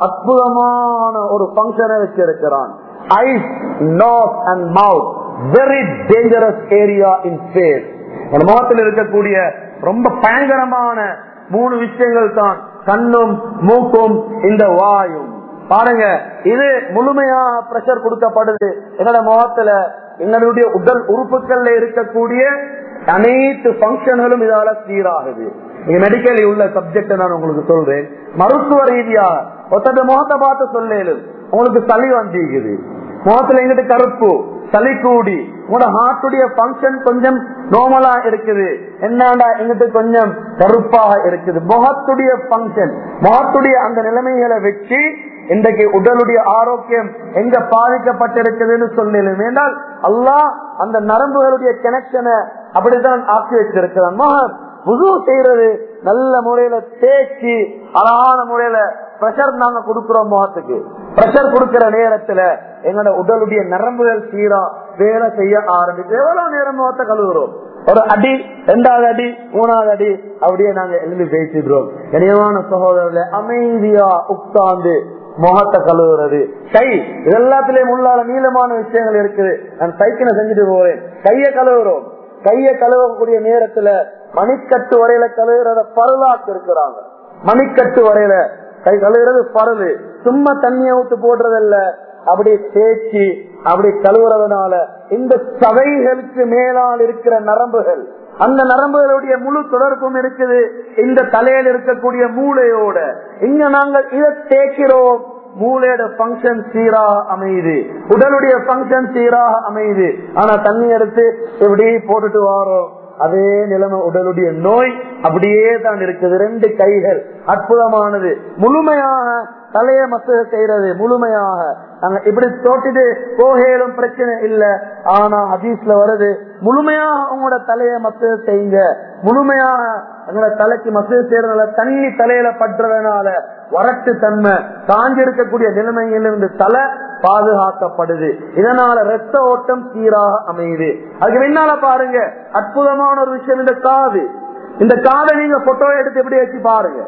அற்புதமான ஒரு பங்கனை வச்சிருக்கிறான் eyes nose and mouth very dangerous area in face அந்த முகத்தில் இருக்கக்கூடிய ரொம்ப பயங்கரமான மூணு விஷயங்கள் தான் கண்ணும் மூக்கும் இந்த வாயும் பாருங்க இது முழுமையாக பிரஷர் கொடுக்கப்படுது என்னோட முகத்துல எங்களுடைய உடல் உறுப்புகள்ல இருக்கக்கூடிய அனைத்து பங்கன்களும் இதால சீராகுது நீங்க மெடிக்கலி உள்ள சப்ஜெக்ட் நான் உங்களுக்கு சொல்றேன் மருத்துவ ரீதியாக ஒத்தட முகத்தை பார்த்து சொல்லேலும் உங்களுக்கு சளி வந்திருக்குது முகத்துல எங்கிட்ட கருப்பு சளி கூடி உங்களோட ஹார்ட்டுடைய பங்கன் கொஞ்சம் நோமலா இருக்குது என்னடா எங்கிட்ட கொஞ்சம் கருப்பாக இருக்குது முகத்துடைய பங்கன் முகத்துடைய அந்த நிலைமைகளை வச்சு இன்றைக்கு உடலுடைய ஆரோக்கியம் எங்க பாதிக்கப்பட்டிருக்குதுன்னு சொல்லலும் என்றால் அல்லாஹ் அந்த நரம்புகளுடைய கனெக்ஷனை அப்படித்தான் ஆக்கி வச்சிருக்கிறான் மகன் புது செய்யறது நல்ல முறையில தேய்ச்சி அழகான முறையில பிரஷர் நாங்க கொடுக்கிறோம் முகத்துக்கு பிரஷர் கொடுக்கிற நேரத்துல எங்களோட உடலுடைய நரம்புகள் சீரா வேலை செய்ய ஆரம்பிச்சு எவ்வளவு நேரம் முகத்தை கழுவுறோம் ஒரு அடி ரெண்டாவது அடி மூணாவது அடி அப்படியே நாங்க எழுதி பேசிடுறோம் கனியமான சகோதரர்ல அமைதியா உட்கார்ந்து முகத்தை கழுவுறது கை இதெல்லாத்திலயும் உள்ளால நீளமான விஷயங்கள் இருக்குது நான் சைக்கிளை செஞ்சுட்டு போறேன் கைய கழுவுறோம் கைய கழுவக்கூடிய நேரத்துல மணிக்கட்டு வரையில கழுவுறத பருளாக்கு இருக்கிறாங்க மணிக்கட்டு வரையில கை கழுவுறது பருளு சும்மா தண்ணிய ஊத்து போடுறதில்ல அப்படியே தேய்ச்சி அப்படி கழுவுறதுனால இந்த சதைகளுக்கு மேலால் இருக்கிற நரம்புகள் அந்த நரம்புகளுடைய முழு தொடர்பும் இருக்குது இந்த தலையில் இருக்கக்கூடிய மூளையோட இங்க நாங்கள் இதை தேய்க்கிறோம் மூளையோட பங்கன் சீராக அமையுது உடலுடைய பங்கன் சீராக அமையுது ஆனா தண்ணி எடுத்து இப்படி போட்டுட்டு வாரோம் அதே நிலைமை உடலுடைய நோய் அப்படியே தான் இருக்குது ரெண்டு கைகள் அற்புதமானது முழுமையாக தலைய மசக செய்யறது முழுமையாக நாங்க இப்படி தோட்டிட்டு போகலும் பிரச்சனை இல்ல ஆனா ஹதீஸ்ல வருது முழுமையாக உங்களோட தலைய மசக செய்யுங்க முழுமையாக உங்களோட தலைக்கு மசக செய்யறதுனால தண்ணி தலையில படுறதுனால வரட்டு தன்மை காஞ்சி இருக்கக்கூடிய நிலைமையிலிருந்து தலை பாதுகாக்கப்படுது இதனால ரத்த ஓட்டம் சீராக அமையுது அதுக்கு முன்னால பாருங்க அற்புதமான ஒரு விஷயம் இந்த காது இந்த காதை நீங்க போட்டோ எடுத்து எப்படி வச்சு பாருங்க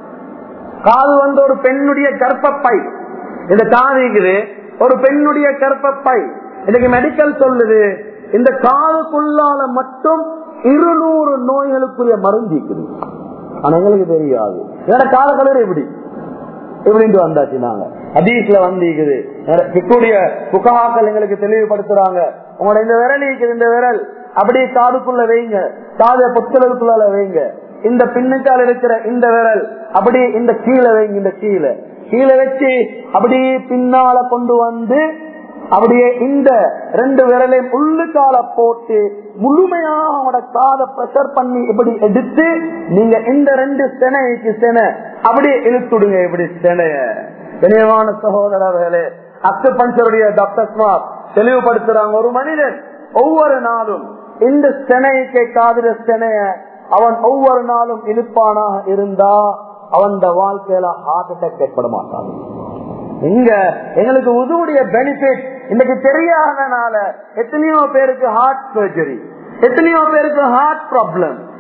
காது வந்து ஒரு பெண்ணுடைய கர்ப்பப்பை இந்த காது இருக்குது ஒரு பெண்ணுடைய கர்ப்பப்பை இன்னைக்கு மெடிக்கல் சொல்லுது இந்த காதுக்குள்ளால மட்டும் இருநூறு நோய்களுக்குரிய மருந்து இருக்குது ஆனா எங்களுக்கு தெரியாது என்னோட கால கலர் எப்படி இப்படின்ட்டு வந்தாச்சு நாங்க அதீஸ்ல வந்திருக்குது கிட்டுடைய புகாக்கள் எங்களுக்கு தெளிவுபடுத்துறாங்க உங்களோட இந்த விரல் இருக்குது இந்த விரல் அப்படியே காதுக்குள்ள வைங்க காத பொத்தலுக்குள்ள வைங்க இந்த பின்னுக்கால் இருக்கிற இந்த விரல் அப்படி இந்த கீழே வைங்க இந்த கீழே கீழே வச்சு அப்படியே பின்னால கொண்டு வந்து அப்படியே இந்த ரெண்டு விரலையும் உள்ளுக்கால போட்டு முழுமையா அவனோட காதை பிரஷர் பண்ணி இப்படி எடுத்து நீங்க இந்த ரெண்டு செனைக்கு செனை அப்படியே இழுத்துடுங்க இப்படி செனைய தெளிவான சகோதரர்களே அக்கு பஞ்சருடைய டாக்டர் தெளிவுபடுத்துறாங்க ஒரு மனிதன் ஒவ்வொரு நாளும் இந்த செனைக்கு காதுற செனைய அவன் ஒவ்வொரு நாளும் இழுப்பானாக இருந்தா அவன் வாழ்க்கையில ஹார்ட் அட்டாக் ஏற்பட மாட்டான் இங்க எங்களுக்கு உதவுடைய பெனிஃபிட் இன்னைக்கு தெரியாதனால எத்தனையோ பேருக்கு ஹார்ட் சர்ஜரி எத்தனையோ பேருக்கு ஹார்ட் ப்ராப்ளம்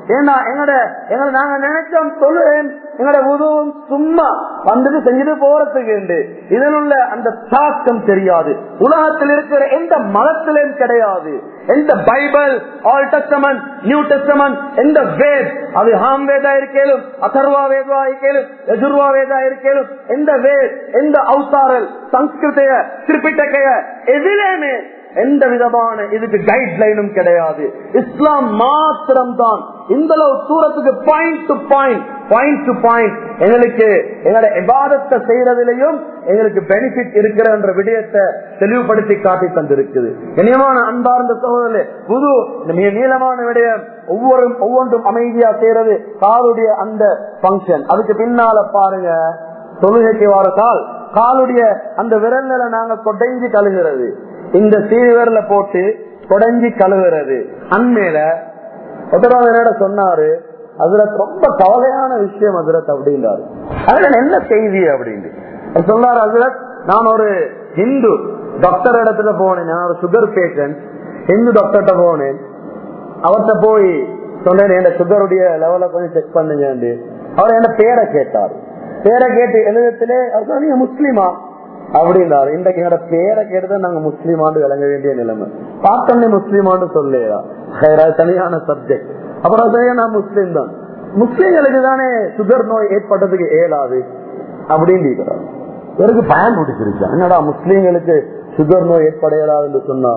ஏன்னா எங்கட எங்களை நாங்க நினைச்சோம் தொழுவேன் எங்கட உதவும் சும்மா வந்துட்டு செஞ்சுட்டு போறதுக்கு உண்டு. இதில் உள்ள அந்த தாக்கம் தெரியாது உலகத்தில் இருக்கிற எந்த மதத்திலும் கிடையாது எந்த Bible old testament new testament எந்த வேத் அது ஹாம் வேதா இருக்கேலும் அதர்வா வேதா இருக்கேலும் எஜுர்வா வேதா இருக்கேலும் எந்த வேத் எந்த அவசாரல் சம்ஸ்கிருதைய திருப்பிட்டக்கைய எதிலேமே எந்த விதமான இதுக்கு கைட் லைனும் கிடையாது இஸ்லாம் மாத்திரம் தான் இந்த அளவு தூரத்துக்கு point to point point to point எங்களுக்கு எங்களோட விவாதத்தை செய்யறதுலயும் எங்களுக்கு பெனிஃபிட் இருக்கிற என்ற விடயத்தை தெளிவுபடுத்தி காட்டி தந்திருக்குது கண்ணியமான அன்பார்ந்த சகோதரே புது இந்த மிக நீளமான விடயம் ஒவ்வொரு ஒவ்வொன்றும் அமைதியா செய்யறது காலுடைய அந்த பங்கன் அதுக்கு பின்னால பாருங்க தொழுகைக்கு வர கால் காலுடைய அந்த விரல்ல நாங்க கொடைஞ்சி கழுகிறது இந்த சீவிரல போட்டு கொடைஞ்சி கழுவுறது அண்மையில ஒருத்தர் சொன்னாரு அதுல ரொம்ப கவலையான விஷயம் அதுரத் அப்படின்றாரு அதுல என்ன செய்தி அப்படின்னு அவர் சொன்னாரு அதுரத் நான் ஒரு ஹிந்து டாக்டர் இடத்துல போனேன் நான் ஒரு சுகர் பேஷண்ட் ஹிந்து டாக்டர்கிட்ட போனேன் அவர்கிட்ட போய் சொன்னேன் என் சுகருடைய லெவல கொஞ்சம் செக் பண்ணுங்க அவர் என்ன பேரை கேட்டாரு பேரை கேட்டு எழுதத்திலே அவர் சொன்னாரு, நீங்க முஸ்லீமா அப்படின்னாரு இன்றைக்கு என்னோட பேரை கேட்டுதான் நாங்க முஸ்லீமாண்டு விளங்க வேண்டிய நிலைமை பார்த்தோன்னே முஸ்லீமாண்டு சொல்லையா தனியான சப்ஜெக்ட் அப்புறம் சொல்ல நான் முஸ்லீம் தான் முஸ்லீம்களுக்கு தானே சுகர் நோய் ஏற்பட்டதுக்கு இயலாது அப்படின்னு இருக்கிறார் இவருக்கு பயன் பிடிச்சிருச்சா என்னடா முஸ்லீம்களுக்கு சுகர் நோய் ஏற்பட இயலாதுன்னு சொன்னா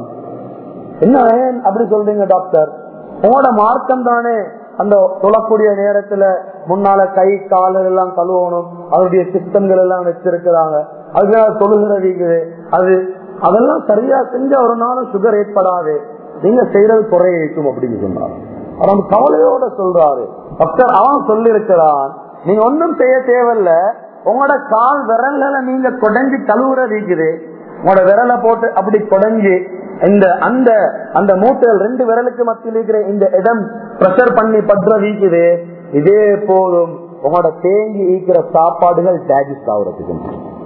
என்ன ஏன் அப்படி சொல்றீங்க டாக்டர் உங்களோட மார்க்கம் தானே அந்த தொழக்கூடிய நேரத்துல முன்னால கை கால் எல்லாம் கழுவணும் அதனுடைய சிஸ்டம்கள் எல்லாம் வச்சிருக்கிறாங்க அதுக்காக தொழுகிறது அது அதெல்லாம் சரியா செஞ்ச ஒரு நாளும் சுகர் ஏற்படாது நீங்க செய்யறது குறையும் அப்படின்னு சொன்னாரு அவர் அந்த கவலையோட சொல்றாரு டாக்டர் அவன் சொல்லி இருக்கிறான் நீங்க ஒன்னும் செய்ய தேவையில்ல உங்களோட கால் விரல்களை நீங்க கொடைஞ்சு கழுவுற இருக்குது உங்களோட விரலை போட்டு அப்படி கொடைஞ்சு இந்த அந்த அந்த மூட்டைகள் ரெண்டு விரலுக்கு மத்தியில் இருக்கிற இந்த இடம் பிரஷர் பண்ணி பற்ற வீக்குது இதே போதும் உங்களோட தேங்கி ஈக்கிற சாப்பாடுகள் டைஜஸ்ட் ஆகுறதுக்கு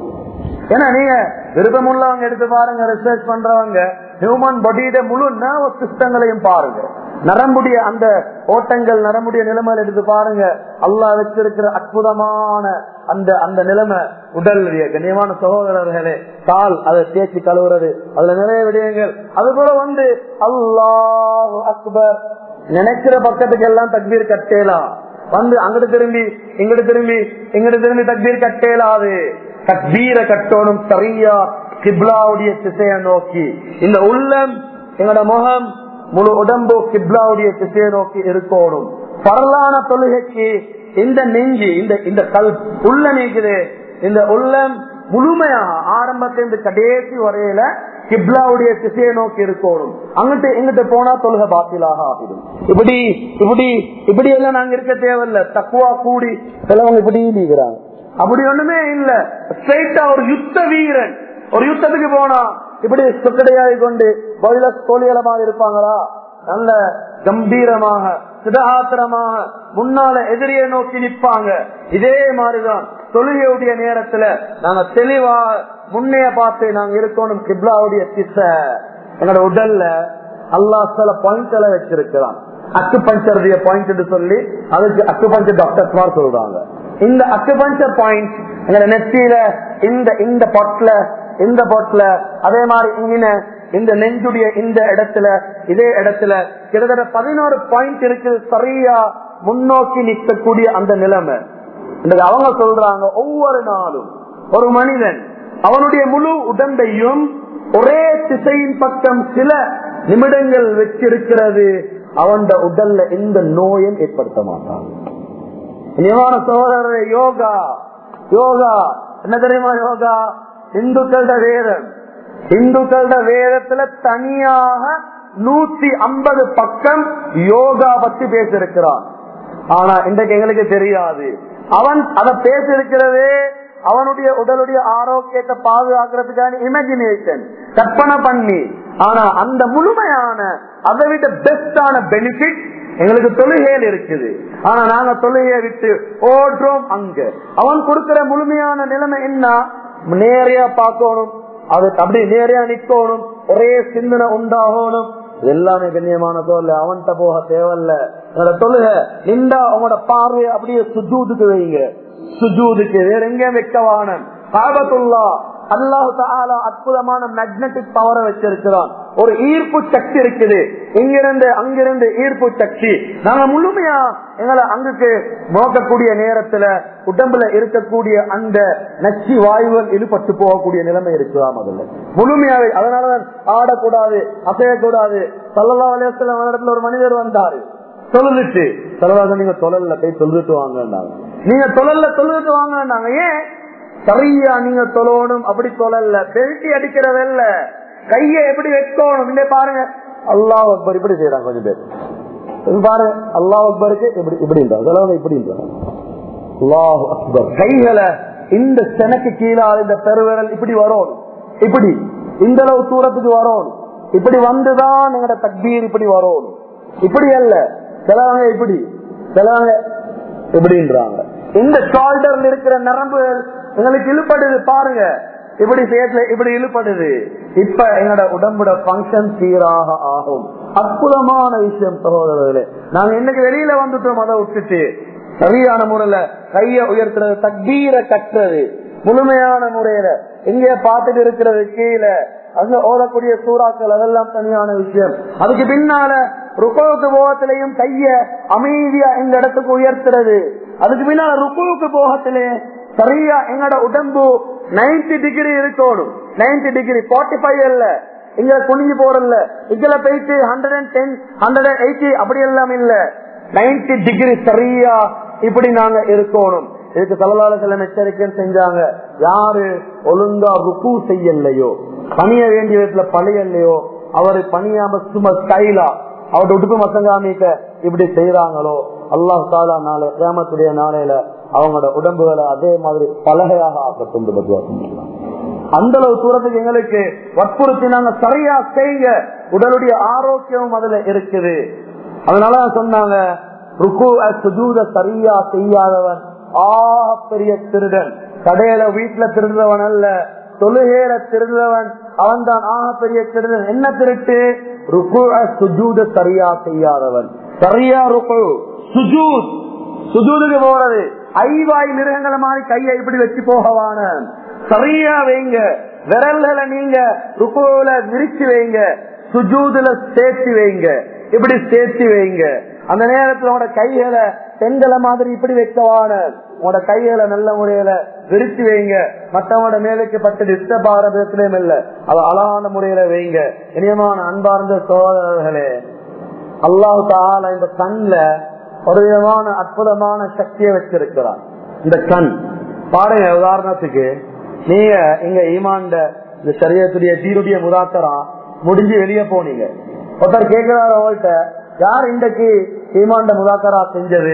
ஏன்னா நீங்க விருப்பம் உள்ளவங்க எடுத்து பாருங்க ரிசர்ச் பண்றவங்க ஹியூமன் பாடியோட முழு நர்வஸ் சிஸ்டங்களையும் பாருங்க நரம்புடைய அந்த ஓட்டங்கள் நரம்புடைய நிலைமையில எடுத்து பாருங்க அல்லாஹ் வச்சிருக்கிற அற்புதமான அந்த அந்த நிலைமை உடல் கண்ணியமான சகோதரர்களே கால் அதை தேய்ச்சி கழுவுறது அதுல நிறைய விடயங்கள் அது போல வந்து அல்லாஹ் அக்பர் நினைக்கிற பக்கத்துக்கு எல்லாம் தக்பீர் கட்டேலாம் வந்து அங்கிட்டு திரும்பி இங்கிட்டு திரும்பி இங்கிட்டு திரும்பி தக்பீர் கட்டேலாது தக்பீர கட்டணும் சரியா கிப்லாவுடைய திசையை நோக்கி இந்த உள்ளம் எங்களோட முகம் முழு உடம்பு கிப்லாவுடைய திசையை நோக்கி இருக்கணும் பரலான தொழுகைக்கு இந்த நெஞ்சு இந்த இந்த கல் உள்ள நீக்குது இந்த உள்ளம் முழுமையாக ஆரம்பத்திலிருந்து கடைசி வரையில கிப்லாவுடைய திசையை நோக்கி இருக்கணும் அங்கிட்டு எங்கிட்ட போனா தொழுக பாத்திலாக ஆகிடும் இப்படி இப்படி இப்படி எல்லாம் நாங்க இருக்க தேவையில்ல தக்குவா கூடி சிலவங்க இப்படி நீக்கிறாங்க அப்படி ஒண்ணுமே இல்ல ஸ்ட்ரைட்டா ஒரு யுத்த வீரன் ஒரு யுத்தத்துக்கு போனா இப்படி சொக்கடையாகி கொண்டு பதில தோழிகளமாக இருப்பாங்களா நல்ல கம்பீரமாக சிதகாத்திரமாக முன்னால எதிரியை நோக்கி நிற்பாங்க இதே மாதிரிதான் தொழுகையுடைய நேரத்துல நாங்க தெளிவா முன்னைய பார்த்து நாங்க இருக்கணும் கிப்லாவுடைய திசை எங்களோட உடல்ல அல்லா சில பாயிண்ட்ல வச்சிருக்கிறான் அக்கு பஞ்சருடைய பாயிண்ட் சொல்லி அதுக்கு அக்கு பஞ்ச டாக்டர் சொல்றாங்க இந்த அக்குபஞ்சர் பாயிண்ட் எங்க நெத்தியில இந்த இந்த பொட்ல இந்த பொட்ல அதே மாதிரி இங்கின இந்த நெஞ்சுடைய இந்த இடத்துல இதே இடத்துல கிட்டத்தட்ட பதினோரு பாயிண்ட் இருக்கு சரியா முன்னோக்கி நிற்கக்கூடிய அந்த நிலைமை இந்த அவங்க சொல்றாங்க ஒவ்வொரு நாளும் ஒரு மனிதன் அவனுடைய முழு உடம்பையும் ஒரே திசையின் பக்கம் சில நிமிடங்கள் வச்சிருக்கிறது அவன் உடல்ல எந்த நோயும் ஏற்படுத்த மாட்டான் இனிமான சோதரர் யோகா யோகா என்ன தெரியுமா யோகா இந்துக்களோட வேதம் இந்துக்களோட வேதத்துல தனியாக நூத்தி ஐம்பது பக்கம் யோகா பத்தி பேசிருக்கிறான் ஆனா இன்றைக்கு எங்களுக்கு தெரியாது அவன் அதை பேசிருக்கிறதே அவனுடைய உடலுடைய ஆரோக்கியத்தை பாதுகாக்கிறதுக்கான இமேஜினேஷன் கற்பனை பண்ணி ஆனா அந்த முழுமையான அதை விட பெஸ்டான பெனிஃபிட் எங்களுக்கு தொழுகையில் இருக்குது ஆனா நாங்க தொழுகையை விட்டு ஓடுறோம் அங்க அவன் கொடுக்கிற முழுமையான நிலைமை என்ன நேரையா பார்க்கணும் அது அப்படி நேரையா நிக்கணும் ஒரே சிந்தனை உண்டாகணும் எல்லாமே கண்ணியமான தோல்ல அவன்கிட்ட போக தேவையில்ல என்னோட தொழுக நின்றா உங்களோட பார்வையை அப்படியே சுஜூதுக்கு வைங்க சுஜூதுக்கு வேற எங்கேயும் வைக்க வானம் காபத்துல்லா அல்லாஹு தாலா அற்புதமான மேக்னட்டிக் பவரை வச்சிருக்கிறான் ஒரு ஈர்ப்பு சக்தி இருக்குது இங்கிருந்து அங்கிருந்து ஈர்ப்பு சக்தி நாங்க முழுமையா எங்களை அங்குக்கு நோக்கக்கூடிய நேரத்துல உடம்புல இருக்கக்கூடிய அந்த நச்சு வாயுகள் இழுபட்டு போகக்கூடிய நிலைமை இருக்குதா முதல்ல முழுமையாவே அதனாலதான் ஆடக்கூடாது அசையக்கூடாது சல்லல்லா வலையத்துல இடத்துல ஒரு மனிதர் வந்தாரு தொழுதுட்டு செலவாக நீங்க தொழல்ல போய் தொழுதுட்டு வாங்கினாங்க நீங்க தொழல்ல தொழுதுட்டு வாங்கினாங்க ஏன் சரியா நீங்க தொழணும் அப்படி தொழல்ல பெல்ட்டி அடிக்கிறதல்ல கைய எப்படி வைக்கணும் இந்த பாருங்க அல்லாஹ் அக்பர் இப்படி செய்யறாங்க கொஞ்சம் பேர் இது பாருங்க அல்லாஹ் அக்பருக்கு இப்படி இப்படின்றாங்க சிலவங்க இப்படின்றாங்க அல்லாஹ் அக்பர் கைகளை இந்த செனக்கு கீழால் இந்த பெருவிரல் இப்படி வரும் இப்படி இந்த அளவு தூரத்துக்கு வரும் இப்படி வந்துதான் எங்கட தக்பீர் இப்படி வரும் இப்படி அல்ல சிலவங்க இப்படி சிலவங்க இப்படின்றாங்க இந்த ஷோல்டர்ல இருக்கிற நரம்புகள் எங்களுக்கு இழுப்படுது பாருங்க இப்படி சேர்த்துல இப்படி இழுப்படுது இப்ப எங்களோட உடம்போட பங்கன் சீராக ஆகும் அற்புதமான விஷயம் சகோதரர்களே நாங்க இன்னைக்கு வெளியில வந்துட்டோம் அதை விட்டுட்டு சரியான முறையில கைய உயர்த்துறது தக்பீரை கட்டுறது முழுமையான முறையில எங்க பார்த்துட்டு இருக்கிறது கீழே அங்க ஓதக்கூடிய சூறாக்கள் அதெல்லாம் தனியான விஷயம் அதுக்கு பின்னால ருக்கோவுக்கு போகத்திலையும் கைய அமைதியா இந்த இடத்துக்கு உயர்த்துறது அதுக்கு பின்னால ருக்குவுக்கு போகத்திலே சரியா எங்கட உடம்பு நைன்டி டிகிரி இருக்கணும் நைன்டி டிகிரி ஃபார்ட்டி ஃபைவ் இல்ல இங்க குனிஞ்சு போறல இதுல போயிட்டு hundred and ten hundred and eighty அப்படி எல்லாம் இல்ல நைன்டி டிகிரி சரியா இப்படி நாங்க இருக்கணும் இதுக்கு தலவாள சில எச்சரிக்கைன்னு செஞ்சாங்க யாரு ஒழுங்கா ருக்கு செய்யலையோ பணிய வேண்டிய விதத்துல பணியலையோ அவரு பணியாம சும்மா ஸ்டைலா அவருடைய உடுப்பு மசங்காமிக்க இப்படி செய்யறாங்களோ அல்லாஹ் தாலா நாளை கிராமத்துடைய நாளையில அவங்களோட உடம்புகளை அதே மாதிரி பலகையாக ஆக்கட்டும் அந்த அளவு தூரத்துக்கு எங்களுக்கு வற்புறுத்தி நாங்க சரியா செய்ய உடலுடைய ஆரோக்கியம் அதுல இருக்குது அதனால சொன்னாங்க ருக்கு சுஜூத சரியா செய்யாதவன் ஆ பெரிய திருடன் கடையில வீட்டுல திருடுறவன் அல்ல தொழுகையில திருடுறவன் அவன் தான் ஆக பெரிய திருடன் என்ன திருட்டு ருக்கு சுஜூத சரியா செய்யாதவன் சரியா ருக்கு சுஜூத் சுஜூதுக்கு போறது ஐவாய் மிருகங்களை மாதிரி கையை இப்படி வச்சு போகவான சரியா வைங்க விரல்களை நீங்க ருக்குல விரிச்சு வைங்க சுஜூதுல சேர்த்து வைங்க இப்படி சேர்த்து வைங்க அந்த நேரத்துல உங்களோட கைகளை பெண்களை மாதிரி இப்படி வைக்கவான உங்களோட கைகளை நல்ல முறையில விரிச்சு வைங்க மற்றவங்களோட மேலுக்கு பட்டு டிஸ்டர்ப் ஆகிற விதத்திலும் இல்ல அது அழகான முறையில வைங்க இனியமான அன்பார்ந்த சோதரர்களே அல்லாஹு தால இந்த கண்ல ஒரு விதமான அற்புதமான சக்தியை வச்சிருக்கிறான் இந்த கண் பாருங்க உதாரணத்துக்கு நீங்க இங்க ஈமாண்ட இந்த சரியத்துடைய தீருடைய முதாக்கரா முடிஞ்சு வெளியே போனீங்க ஒருத்தர் கேட்கிறாரு அவங்கள்ட்ட யார் இன்றைக்கு ஈமாண்ட முதாக்கரா செஞ்சது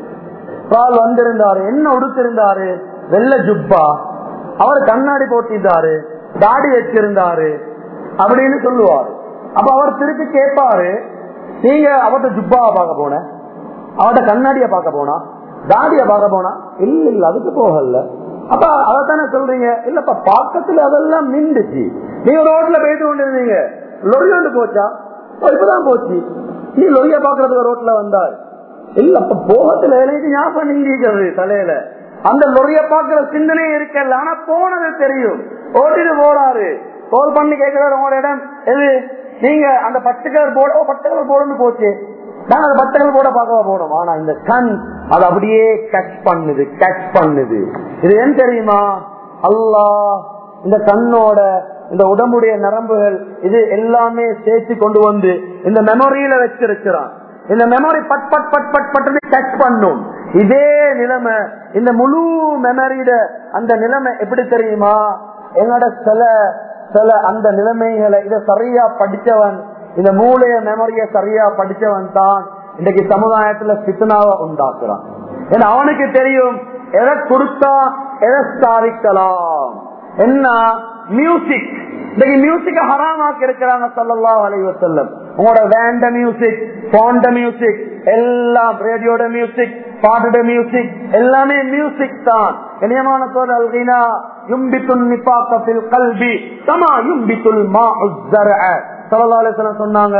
பால் வந்திருந்தாரு என்ன உடுத்திருந்தாரு வெள்ள ஜுப்பா அவர் கண்ணாடி போட்டிருந்தாரு தாடி வச்சிருந்தாரு அப்படின்னு சொல்லுவாரு அப்ப அவர் திருப்பி கேட்பாரு நீங்க அவர்கிட்ட ஜுப்பாவை பார்க்க போன அவட்ட கண்ணாடிய பார்க்க போனா தாடிய பார்க்க போனா இல்ல இல்ல அதுக்கு போகல அப்ப அதைத்தானே சொல்றீங்க இல்லப்பா பக்கத்துல அதெல்லாம் நின்றுச்சு நீங்க ரோட்ல போயிட்டு கொண்டிருந்தீங்க லொரி ஒன்று போச்சா இப்பதான் போச்சு நீ லொரிய பாக்குறதுக்கு ரோட்ல வந்தார் இல்ல அப்ப போகத்துல எனக்கு ஞாபகம் நீங்கிக்கிறது தலையில அந்த லொரிய பாக்குற சிந்தனையே இருக்கல ஆனா போனது தெரியும் ஓட்டிட்டு போறாரு கோல் பண்ணி கேட்கிறாரு உங்களோட இடம் எது நீங்க அந்த பட்டு கலர் போட பட்டு கலர் போடணும் போச்சு நாங்க அந்த பட்டங்கள் போட பார்க்க போனோம் ஆனா இந்த கண் அது அப்படியே கட் பண்ணுது கட் பண்ணுது இது ஏன் தெரியுமா அல்லாஹ் இந்த கண்ணோட இந்த உடம்புடைய நரம்புகள் இது எல்லாமே சேர்த்து கொண்டு வந்து இந்த மெமரியில வச்சிருக்கிறான் இந்த மெமரி பட் பட் பட் பட் பட்டு டச் பண்ணும் இதே நிலைமை இந்த முழு மெமரியில அந்த நிலைமை எப்படி தெரியுமா என்னோட சில சில அந்த நிலைமைகளை இதை சரியா படிச்சவன் இந்த மூளைய மெமரிய சரியா படிச்சவன் தான் இன்னைக்கு சமுதாயத்துல சித்தனாவை உண்டாக்குறான் ஏன்னா அவனுக்கு தெரியும் எதை கொடுத்தா எதை சாதிக்கலாம் என்ன மியூசிக் இன்னைக்கு மியூசிக்க ஹராமாக்கி இருக்கிறாங்க சொல்லல்லா வலைவ செல்லம் உங்களோட வேண்ட மியூசிக் போண்ட மியூசிக் எல்லாம் ரேடியோட மியூசிக் பாட்டோட மியூசிக் எல்லாமே மியூசிக் தான் இனியமான சொல் அல்கினா யும்பித்துல் நிபாக்கத்தில் கல்வி சமா யும்பித்துல் மா உஸ்ஸர சொன்னாங்க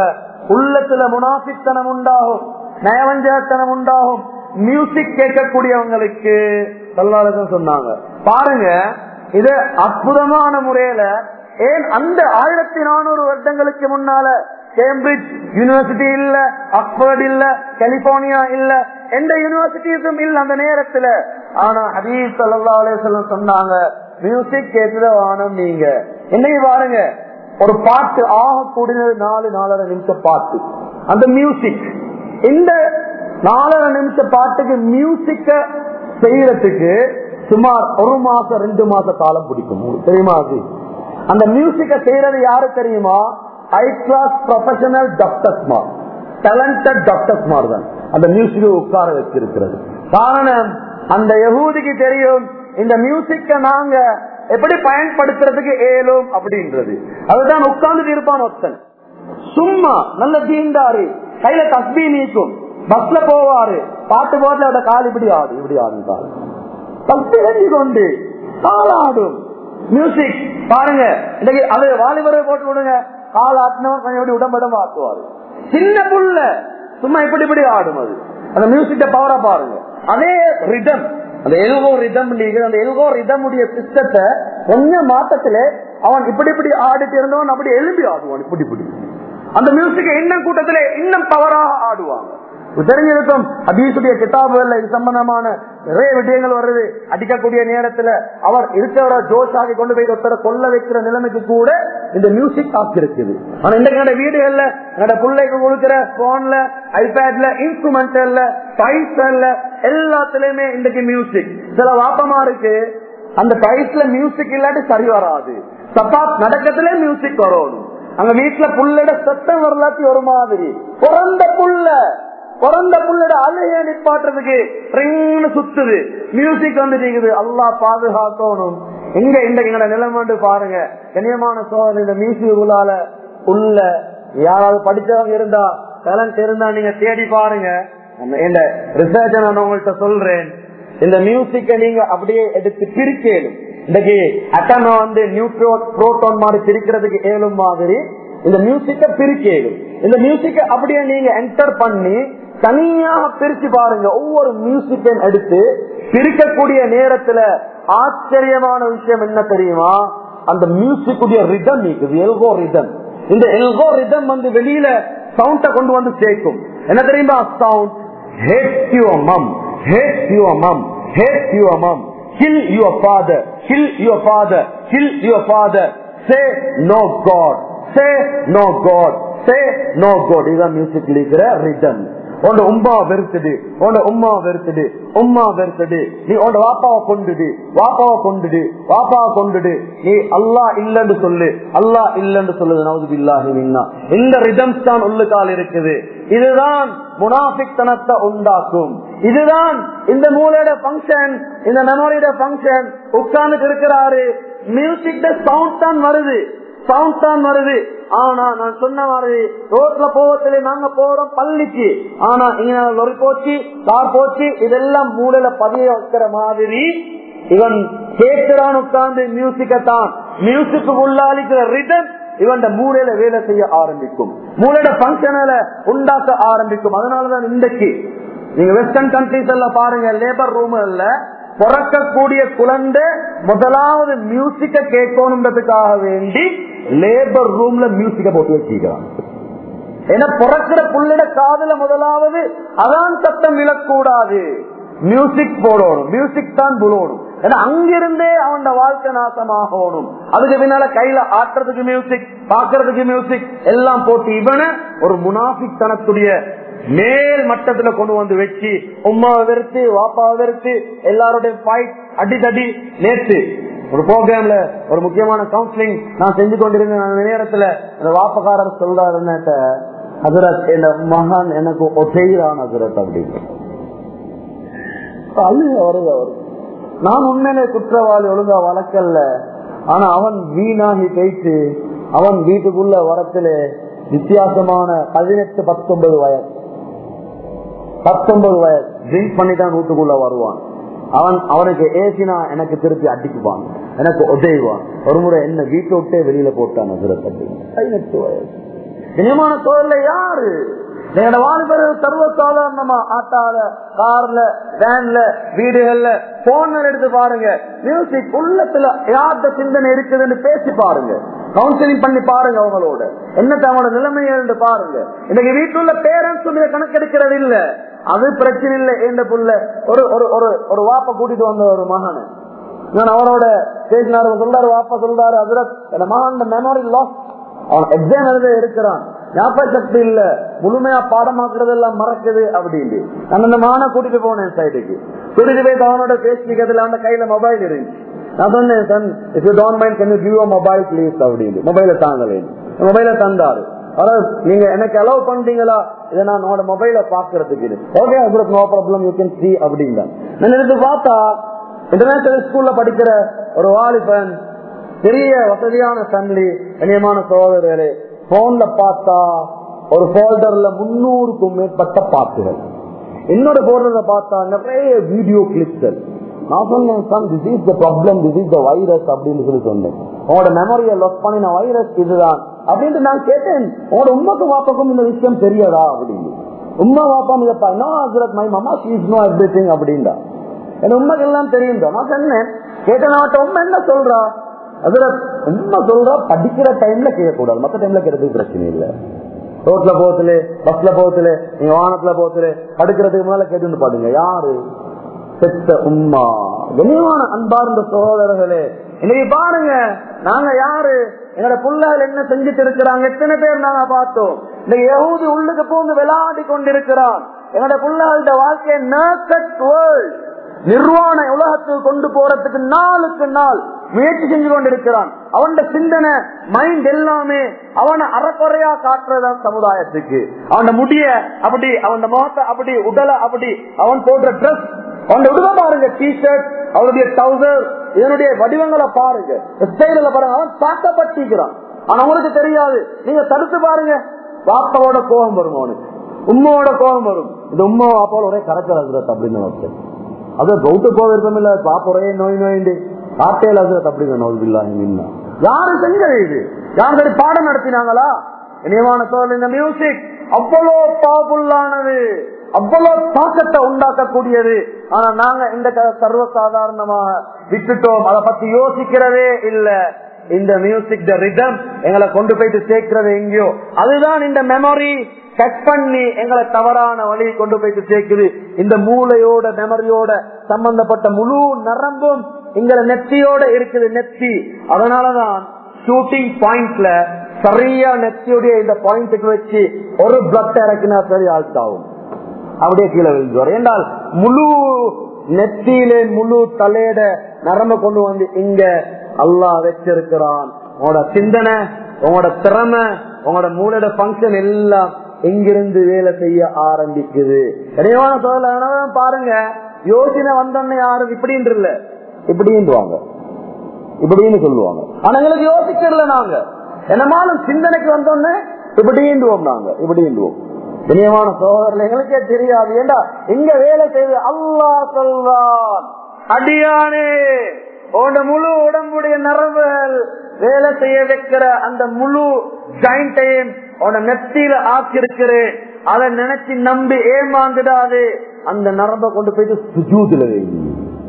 உள்ளத்துல முனாஃபித்தனம் உண்டாகும் நயவஞ்சகத்தனம் உண்டாகும் மியூசிக் கேட்கக்கூடியவங்களுக்கு சொல்லாளர்கள் சொன்னாங்க பாருங்க இது அற்புதமான முறையில ஏன் அந்த ஆயிரத்தி நானூறு வருடங்களுக்கு முன்னால கேம்பிரிட்ஜ் யூனிவர்சிட்டி இல்ல ஆக்ஸ்போர்ட் இல்ல கலிபோர்னியா இல்ல எந்த யூனிவர்சிட்டிஸும் இல்ல அந்த நேரத்துல ஆனா ஹபீஸ் சல்லா அலிசல்லம் சொன்னாங்க மியூசிக் கேட்டுல வானம் நீங்க என்னைக்கு பாருங்க ஒரு பாட்டு ஆக கூடினது நாலு நாலரை நிமிஷம் பாட்டு அந்த மியூசிக் இந்த நாலரை நிமிஷ பாட்டுக்கு மியூசிக்க செய்யறதுக்கு சுமார் ஒரு மாசம் ரெண்டு மாச காலம் பிடிக்கும் உங்களுக்கு தெரியுமா அது அந்த மியூசிக்க செய்யறது யாரு தெரியுமா ஹை கிளாஸ் ப்ரொஃபஷனல் டாக்டர்ஸ் மார் டேலண்டட் டாக்டர்ஸ் மார் தான் அந்த மியூசிக்கை உட்கார வச்சிருக்கிறது காரணம் அந்த யகூதிக்கு தெரியும் இந்த மியூசிக்க நாங்க எப்படி பயன்படுத்துறதுக்கு ஏலும் அப்படின்றது அதுதான் உட்கார்ந்துட்டு இருப்பான் ஒருத்தன் சும்மா நல்ல தீண்டாரு கையில தஸ்பி நீக்கும் பஸ்ல போவாரு பாட்டு போட்டு அவட கால் இப்படி ஆடு இப்படி ஆடும் கால் தஸ்பி செஞ்சு கொண்டு காலாடும் மியூசிக் பாருங்க இன்னைக்கு அது வாலிபரை போட்டு விடுங்க கால் ஆட்டினவன் கொஞ்சம் இப்படி உடம்புடம் ஆட்டுவாரு சின்ன புள்ள சும்மா இப்படி இப்படி ஆடும் அது அந்த மியூசிக்க பவரா பாருங்க அதே ரிதம் அந்த எல்கோ ரிதம் அந்த எல்கோ ரிதம் உடைய சிஸ்டத்தை கொஞ்ச மாத்தத்துல அவன் இப்படி இப்படி ஆடிட்டு இருந்தவன் அப்படி எழுப்பி ஆடுவான் இப்படி இப்படி அந்த மியூசிக்கை இன்னும் கூட்டத்திலே இன்னும் பவராக ஆடுவாங்க தெரிஞ்சிருக்கும் ஹபீசுடைய கிதாபுகள்ல இது சம்பந்தமான நிறைய விஷயங்கள் வருது அடிக்கக்கூடிய நேரத்துல அவர் இருக்கிற ஜோஷாகி கொண்டு போய் ஒருத்தரை கொல்ல வைக்கிற நிலைமைக்கு கூட இந்த மியூசிக் ஆக்கி இருக்குது ஆனா இன்றைக்கு என்னோட வீடுகள்ல என்னோட பிள்ளைக்கு கொடுக்கிற போன்ல ஐபேட்ல இன்ஸ்ட்ருமெண்டல்ல டைஸ்ல எல்லாத்துலயுமே இன்றைக்கு மியூசிக் சில வாப்பமா இருக்கு அந்த டைஸ்ல மியூசிக் இல்லாட்டி சரி வராது சப்பாத் நடக்கத்திலே மியூசிக் வரணும் அங்க வீட்டுல புள்ளட சத்தம் வரலாத்தி ஒரு மாதிரி பிறந்த புள்ள பிறந்த புள்ளட அலைய நிப்பாட்டுறதுக்கு ட்ரிங்னு சுத்துது மியூசிக் வந்து நீக்குது அல்லா பாதுகாக்கணும் எங்க இந்த எங்கட நிலைமை பாருங்க கண்ணியமான சோதனை இந்த மியூசிக் உள்ளால உள்ள யாராவது படிச்சவங்க இருந்தா டேலண்ட் இருந்தா நீங்க தேடி பாருங்க இந்த ரிசர்ச் நான் உங்கள்கிட்ட சொல்றேன் இந்த மியூசிக்க நீங்க அப்படியே எடுத்து பிரிக்கலும் இன்னைக்கு அட்டமா வந்து நியூட்ரோ புரோட்டோன் மாதிரி பிரிக்கிறதுக்கு ஏழும் மாதிரி இந்த மியூசிக்க பிரிக்கலும் இந்த மியூசிக்க அப்படியே நீங்க என்டர் பண்ணி தனியாக பிரிச்சு பாருங்க ஒவ்வொரு மியூசிக்கையும் எடுத்து பிரிக்கக்கூடிய நேரத்துல ஆச்சரியமான விஷயம் என்ன தெரியுமா அந்த மியூசிக் உடைய ரிதம் நீக்குது எல்கோ ரிதம் இந்த எல்கோ ரிதம் வந்து வெளியில சவுண்ட கொண்டு வந்து சேர்க்கும் என்ன தெரியுமா sound hate your mum hate your mum hate your mum kill your father kill your father kill your father say no god say no god say no god இதுதான் மியூசிக் இருக்கிற ரிதம் உன் உம்மா வெறுத்துடு உன் உம்மா வெறுத்துடு உம்மா வெறுத்துடு நீ உன் வாப்பாவை கொண்டுடு வாப்பாவை கொண்டுடு வாப்பாவை கொண்டுடு நீ அல்லா இல்லன்னு சொல்லு அல்லா இல்லன்னு சொல்லுது நவுது பில்லாஹி மின்னா இந்த ரிதம்ஸ் தான் உள்ளுக்கால் இருக்குது இதுதான் முனாபிக் தனத்தை உண்டாக்கும் இதுதான் இந்த மூலையோட பங்கன் இந்த மெமரியோட பங்கன் உட்கார்ந்து இருக்கிறாரு மியூசிக் சவுண்ட் தான் வருது சவுண்ட் தான் வருது ஆனா நான் சொன்ன மாதிரி ரோட்ல போவதில்லை நாங்க போறோம் பள்ளிக்கு ஆனா இங்க லொரி போச்சு கார் போச்சு இதெல்லாம் மூலையில பதிய வைக்கிற மாதிரி இவன் கேட்கிறான் உட்கார்ந்து மியூசிக்கத்தான் மியூசிக்கு உள்ளாளிக்கிற ரிதம் இவன் மூலையில வேலை செய்ய ஆரம்பிக்கும் மூலையோட பங்கனால உண்டாக்க ஆரம்பிக்கும் அதனாலதான் இன்றைக்கு நீங்க வெஸ்டர்ன் கண்ட்ரிஸ் எல்லாம் பாருங்க லேபர் ரூம்ல பிறக்கக்கூடிய குழந்தை முதலாவது மியூசிக்க கேட்கணுன்றதுக்காக வேண்டி லேபர் ரூம்ல மியூசிக்க போட்டு வச்சுக்கிறான் ஏன்னா பிறக்கிற புள்ளிட காதுல முதலாவது அதான் சத்தம் விழக்கூடாது மியூசிக் போடணும் மியூசிக் தான் புலோணும் ஏன்னா அங்கிருந்தே அவன் வாழ்க்கை நாசமாகணும் அதுக்கு பின்னால கையில ஆட்டுறதுக்கு மியூசிக் பாக்குறதுக்கு மியூசிக் எல்லாம் போட்டு இவனை ஒரு முனாஃபிக் தனத்துடைய மேல் மட்டத்துல கொண்டு வந்து வச்சு உமாவை வெறுத்து வாப்பாவை வெறுத்து எல்லாருடைய ஃபைட் அடித்தடி நேற்று ஒரு ப்ரோக்ராம்ல ஒரு முக்கியமான கவுன்சிலிங் நான் செஞ்சு கொண்டிருந்தேன் அந்த நேரத்துல அந்த வாப்பக்காரர் சொல்றாரு என்னட்ட ஹசரத் என் மகான் எனக்கு ஒசைகிறான் ஹசரத் அப்படின்னு அழுக வருது அவரு நான் உண்மையிலே குற்றவாளி ஒழுங்கா வளர்க்கல ஆனா அவன் வீணாகி போயிட்டு அவன் வீட்டுக்குள்ள வரத்துல வித்தியாசமான பதினெட்டு பத்தொன்பது வயசு பத்தொன்பது வயசு ட்ரிங்க் பண்ணி தான் வீட்டுக்குள்ள வருவான் அவன் அவனுக்கு ஏசினா எனக்கு திருப்பி அடிக்குவான் எனக்கு உதவுவான் ஒரு முறை என்ன வீட்டை விட்டே வெளியில போட்டான் பதினெட்டு வயசு இனிமான சோழர்ல யாரு எங்களோட வாலிபர்கள் சர்வ சாதாரணமா ஆட்டால கார்ல வேன்ல வீடுகள்ல போன்ல எடுத்து பாருங்க மியூசிக் உள்ளத்துல யார்கிட்ட சிந்தனை இருக்குதுன்னு பேசி பாருங்க கவுன்சிலிங் பண்ணி பாருங்க அவங்களோட என்ன அவங்களோட நிலைமைகள் பாருங்க இன்னைக்கு வீட்டுல பேரண்ட்ஸ் கணக்கெடுக்கிறது இல்ல அது பிரச்சனை இல்லை எந்த புள்ள ஒரு ஒரு ஒரு ஒரு வாப்ப கூட்டிட்டு வந்த ஒரு மகன் நான் அவரோட பேசினாரு சொல்றாரு வாப்பா சொல்றாரு அதுல என் மகன் மெமரி லாஸ் அவன் எக்ஸாம் எழுத இருக்கிறான் ஞாபக சக்தி இல்ல முழுமையா பாடமாக்குறது எல்லாம் மறக்குது அப்படின்னு நான் அந்த மகனை கூட்டிட்டு போனேன் சைடுக்கு கூட்டிட்டு போய் அவனோட பேசிக்கிறதுல அவன் கையில மொபைல் இருந்துச்சு நான் சொன்னேன் son if you don't mind can you give mobile please அப்படின்னு மொபைல தாங்களே மொபைல தந்தாரு அதாவது நீங்க எனக்கு அலோவ் பண்றீங்களா இதை நான் உங்களோட மொபைல பாக்குறதுக்கு ஓகே அதுக்கு no problem you can see அப்படின்னா நான் எடுத்து பார்த்தா இன்டர்நேஷனல் ஸ்கூல்ல படிக்கிற ஒரு வாலிபன் பெரிய வசதியான ஃபேமிலி கண்ணியமான சோதரர்களே போன்ல பார்த்தா ஒரு போல்டர்ல முன்னூறுக்கும் மேற்பட்ட பாட்டுகள் என்னோட போடுறத பார்த்தா நிறைய வீடியோ கிளிப்கள் நான் சொன்னேன் son this is the problem this is the virus அப்படின்னு சொல்லி சொன்னேன் உங்களோட மெமரியை லொஸ் பண்ணின வைரஸ் இதுதான் அப்படின்ட்டு நான் கேட்டேன் உங்களோட உண்மைக்கும் வாப்பாக்கும் இந்த விஷயம் தெரியாதா அப்படின்னு உண்மை வாப்பாம் இதப்பா நோ ஹசரத் மை மாமா she is no everything அப்படின்டா என் உண்மைக்கு எல்லாம் தெரியும் நான் சொன்னேன் கேட்டேன் அவட்ட உண்மை என்ன சொல்றா அதுல உண்மை சொல்றா படிக்கிற டைம்ல கேட்கக்கூடாது மத்த டைம்ல கேட்கறதுக்கு பிரச்சனை இல்லை ரோட்ல போகத்துல பஸ்ல போகத்துல நீங்க வாகனத்துல போகத்துல படுக்கிறதுக்கு முன்னால கேட்டு பாடுங்க யாரு செத்த உம்மா கனிவான அன்பார்ந்த சகோதரர்களே இன்னைக்கு பாருங்க நாங்க யாரு எங்களோட புள்ளைகள் என்ன செஞ்சுட்டு இருக்கிறாங்க எத்தனை பேர் நாங்க பார்த்தோம் இந்த யகுதி உள்ளுக்கு போந்து விளையாடி கொண்டிருக்கிறான் எங்களோட புள்ளைகளோட வாழ்க்கை வேர்ல்ட் நிர்வாண உலகத்துக்கு கொண்டு போறதுக்கு நாளுக்கு நாள் முயற்சி செஞ்சு கொண்டிருக்கிறான் அவன் சிந்தனை மைண்ட் எல்லாமே அவனை அறக்குறையா காட்டுறதான் சமுதாயத்துக்கு அவன் முடிய அப்படி அவன் முகத்தை அப்படி உடலை அப்படி அவன் போடுற ட்ரெஸ் அவன் உடல பாருங்க டி ஷர்ட் அவனுடைய டவுசர் இதனுடைய வடிவங்களை பாருங்க ஸ்டைல பாருங்க அவன் தாக்கப்பட்டிருக்கிறான் ஆனா அவனுக்கு தெரியாது நீங்க தடுத்து பாருங்க பாப்பாவோட கோபம் வரும் அவனுக்கு உண்மையோட கோபம் வரும் இந்த உண்மை பாப்பாவோட ஒரே கரைச்சல் அப்படின்னு ஒருத்தர் அது பௌத்த கோவிருப்பம் இல்ல பாப்பொறையே நோய் நோய்ண்டு ஆட்டையில் அது அப்படிங்க நோய் இல்லாம யாரு செஞ்சது இது யாரு சரி பாடம் நடத்தினாங்களா இனிவான சோழ இந்த மியூசிக் அவ்வளோ பவர்ஃபுல்லானது அவ்வளவு தாக்கத்தை உண்டாக்கக்கூடியது ஆனா நாங்க இந்த சர்வ சாதாரணமாக விட்டுட்டோம் அதை பத்தி யோசிக்கிறதே இல்ல இந்த மியூசிக் ரிதம் எங்களை கொண்டு போயிட்டு சேர்க்கிறது எங்கேயோ அதுதான் இந்த மெமரி கட் பண்ணி எங்களை தவறான வழியை கொண்டு போயிட்டு சேர்க்குது இந்த மூளையோட மெமரியோட சம்பந்தப்பட்ட முழு நரம்பும் எங்களை நெத்தியோட இருக்குது நெத்தி அதனாலதான் ஷூட்டிங் பாயிண்ட்ல சரியா நெத்தியுடைய இந்த பாயிண்ட்டுக்கு வச்சு ஒரு பிளட் இறக்கினா சரி ஆல்ட் ஆகும் அப்படியே கீழே விழுந்துவார் என்றால் முழு நெத்தியிலே முழு தலையிட நரம்ப கொண்டு வந்து இங்க அல்லா வச்சிருக்கிறான் உங்களோட சிந்தனை உங்களோட திறமை உங்களோட மூளையோட பங்கன் எல்லாம் எங்கிருந்து வேலை செய்ய ஆரம்பிக்குது இடையவான சோதனை பாருங்க யோசனை வந்தோன்னு யாரும் இப்படின்னு இல்ல இப்படின்வாங்க இப்படின்னு சொல்லுவாங்க ஆனா எங்களுக்கு யோசிக்கல நாங்க என்னமாலும் சிந்தனைக்கு வந்தோன்னு இப்படின்டுவோம் நாங்க இப்படின்டுவோம் இனியமான சோதரில் எங்களுக்கே தெரியாது ஏண்டா இங்க வேலை செய்து அல்லா சொல்வான் அடியானே உன்னோட முழு உடம்புடைய நரம்புகள் வேலை செய்ய வைக்கிற அந்த முழு ஜாயிண்டையும் உன நெத்தியில ஆக்கிருக்கிறேன் அதை நினைச்சு நம்பி ஏமாந்துடாது அந்த நரம்ப கொண்டு போயிட்டு சுஜூதுல வைங்க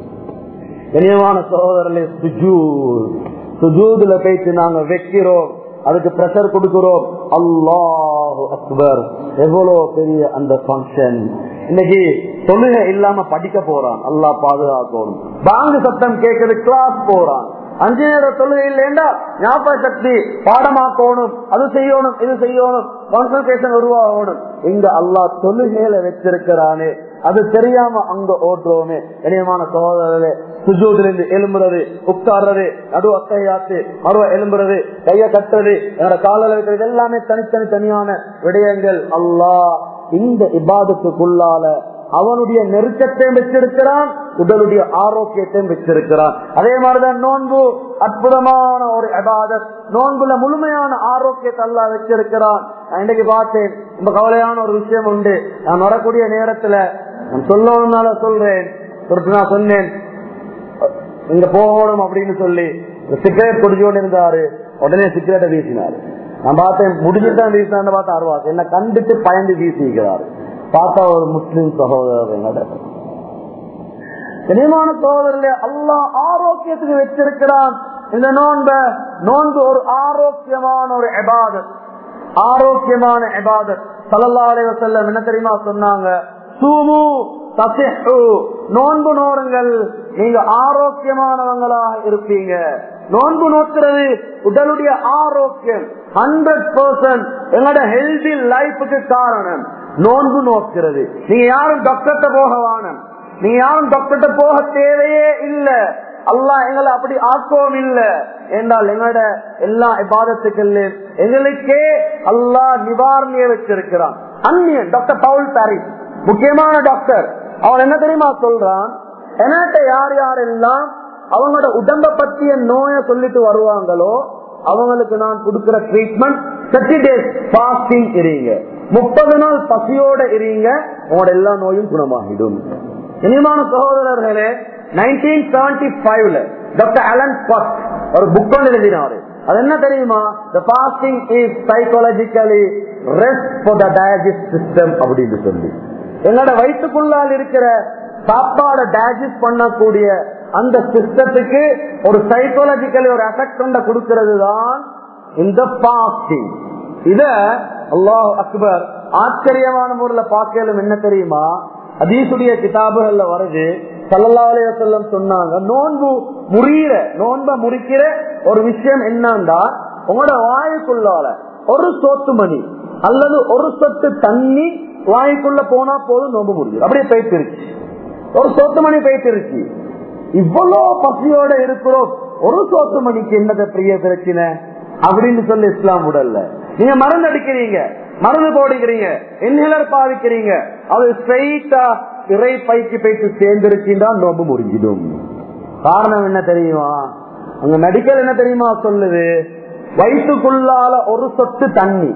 கனியமான சகோதரர்களே சுஜூத் சுஜூதுல போயிட்டு நாங்க வைக்கிறோம் அதுக்கு பிரஷர் கொடுக்கிறோம் அல்லாஹு அக்பர் எவ்வளவு பெரிய அந்த பங்கன் இன்னைக்கு தொழுகை இல்லாம படிக்க போறான் அல்லா பாதுகாக்கணும் பாங்கு சத்தம் கேட்கறது கிளாஸ் போறான் அஞ்சு நேர தொழுகை இல்லைண்டா ஞாபக சக்தி பாடமாக்கணும் அது செய்யணும் இது செய்யணும் கான்சன்ட்ரேஷன் உருவாகணும் இங்க அல்லா தொழுகையில வச்சிருக்கிறானே அது தெரியாம அங்க ஓட்டுறோமே இனியமான சகோதரர்களே சுஜூதிலிருந்து எலும்புறது உட்கார்றது நடு அத்தையாத்து மறுவ எலும்புறது கைய கட்டுறது என்னோட காலில் வைக்கிறது எல்லாமே தனித்தனி தனியான விடயங்கள் அல்லாஹ் இந்த இபாதத்துக்குள்ளால அவனுடைய நெருக்கத்தையும் வச்சிருக்கிறான் உடலுடைய ஆரோக்கியத்தையும் வச்சிருக்கிறான் அதே மாதிரிதான் நோன்பு அற்புதமான ஒரு அபாதத் நோன்புல முழுமையான ஆரோக்கியத்தை அல்லா வச்சிருக்கிறான் நான் இன்னைக்கு பார்த்தேன் ரொம்ப கவலையான ஒரு விஷயம் உண்டு நான் வரக்கூடிய நேரத்துல நான் சொல்லணும்னால சொல்றேன் ஒரு நான் சொன்னேன் இங்க போகணும் அப்படின்னு சொல்லி சிகரெட் குடிச்சு கொண்டு இருந்தாரு உடனே சிகரெட்டை வீசினாரு நான் பார்த்தேன் முடிஞ்சுதான் வீசினான்னு பார்த்தா அருவாஸ் என்ன கண்டுட்டு பயந்து வீசிக்கிறாரு பார்த்தா ஒரு முஸ்லிம் சகோதரர் என்னோட கனிமான சோதரில் அல்லாஹ் ஆரோக்கியத்துக்கு வச்சிருக்கிறான் இந்த நோன்ப நோன்பு ஒரு ஆரோக்கியமான ஒரு எபாதத் ஆரோக்கியமான எபாதத் சல்லல்லா அலைஹி வஸல்லம் என்ன தெரியுமா சொன்னாங்க சூமு தசிஹு நோன்பு நோருங்கள் நீங்க ஆரோக்கியமானவங்களாக இருப்பீங்க நோன்பு நோக்கிறது உடலுடைய ஆரோக்கியம் ஹண்ட்ரட் பர்சன்ட் எங்களோட ஹெல்தி லைஃபுக்கு காரணம் நோன்பு நோக்கிறது நீங்க யாரும் டாக்டர்கிட்ட போக வானம் நீங்க யாரும் டாக்டர்கிட்ட போக தேவையே இல்ல அல்லாஹ் எங்களை அப்படி ஆக்கவும் இல்ல என்றால் எங்களோட எல்லா இபாதத்துக்கள் எங்களுக்கே அல்லாஹ் நிவாரணிய வச்சிருக்கிறான் அந்நியன் டாக்டர் பவுல் பாரிஸ் முக்கியமான டாக்டர் அவன் என்ன தெரியுமா சொல்றான் என்கிட்ட யார் யாரெல்லாம் அவங்களோட உடம்ப பத்திய நோயை சொல்லிட்டு வருவாங்களோ அவங்களுக்கு நான் கொடுக்கிற ட்ரீட்மெண்ட் தேர்ட்டி டேஸ் பாஸ்டிங் இருங்க முப்பது நாள் பசியோட இருங்க உங்களோட எல்லா நோயும் குணமாகிடும் இனிமான சகோதரர்களே நைன்டீன் செவன்டி ஃபைவ்ல டாக்டர் அலன் பஸ்ட் ஒரு புக் ஒன்று எழுதினாரு அது என்ன தெரியுமா the fasting is psychologically rest for the digest system அப்படின்னு சொல்லி எங்களோட வயிற்றுக்குள்ளால் இருக்கிற சாப்பாடை டைஜஸ்ட் பண்ணக்கூடிய அந்த சிஸ்டத்துக்கு ஒரு சைக்காலஜிக்கலி ஒரு எஃபெக்ட் ஒன்றை கொடுக்கிறது தான் இந்த பாஸ்டிங் இத அல்லாஹ் அக்பர் ஆச்சரியமான முறையில பார்க்கலும் என்ன தெரியுமா அதீசுடைய கிதாபுகள்ல வருது சல்லல்லாஹு செல்லம் சொன்னாங்க நோன்பு முறியிற நோன்ப முறிக்கிற ஒரு விஷயம் என்னன்னா உங்களோட வாயுக்குள்ளால ஒரு சோத்து மணி அல்லது ஒரு சொட்டு தண்ணி வாய்க்குள்ள போனா போதும் நோம்பு முடியும் அப்படியே போயிட்டு ஒரு சோத்து மணி போயிட்டு இவ்வளவு பசியோட இருக்கிறோம் ஒரு சோத்து மணிக்கு என்னத பெரிய பிரச்சனை அப்படின்னு சொல்லி இஸ்லாம் உடல்ல நீங்க மருந்து அடிக்கிறீங்க மருந்து போடுகிறீங்க இன்ஹிலர் பாவிக்கிறீங்க அது ஸ்ட்ரெயிட்டா இறை பைக்கு போயிட்டு சேர்ந்திருக்கின்றா நோம்பு முறிஞ்சிடும் காரணம் என்ன தெரியுமா அங்க மெடிக்கல் என்ன தெரியுமா சொல்லுது வயிற்றுக்குள்ளால ஒரு சொட்டு தண்ணி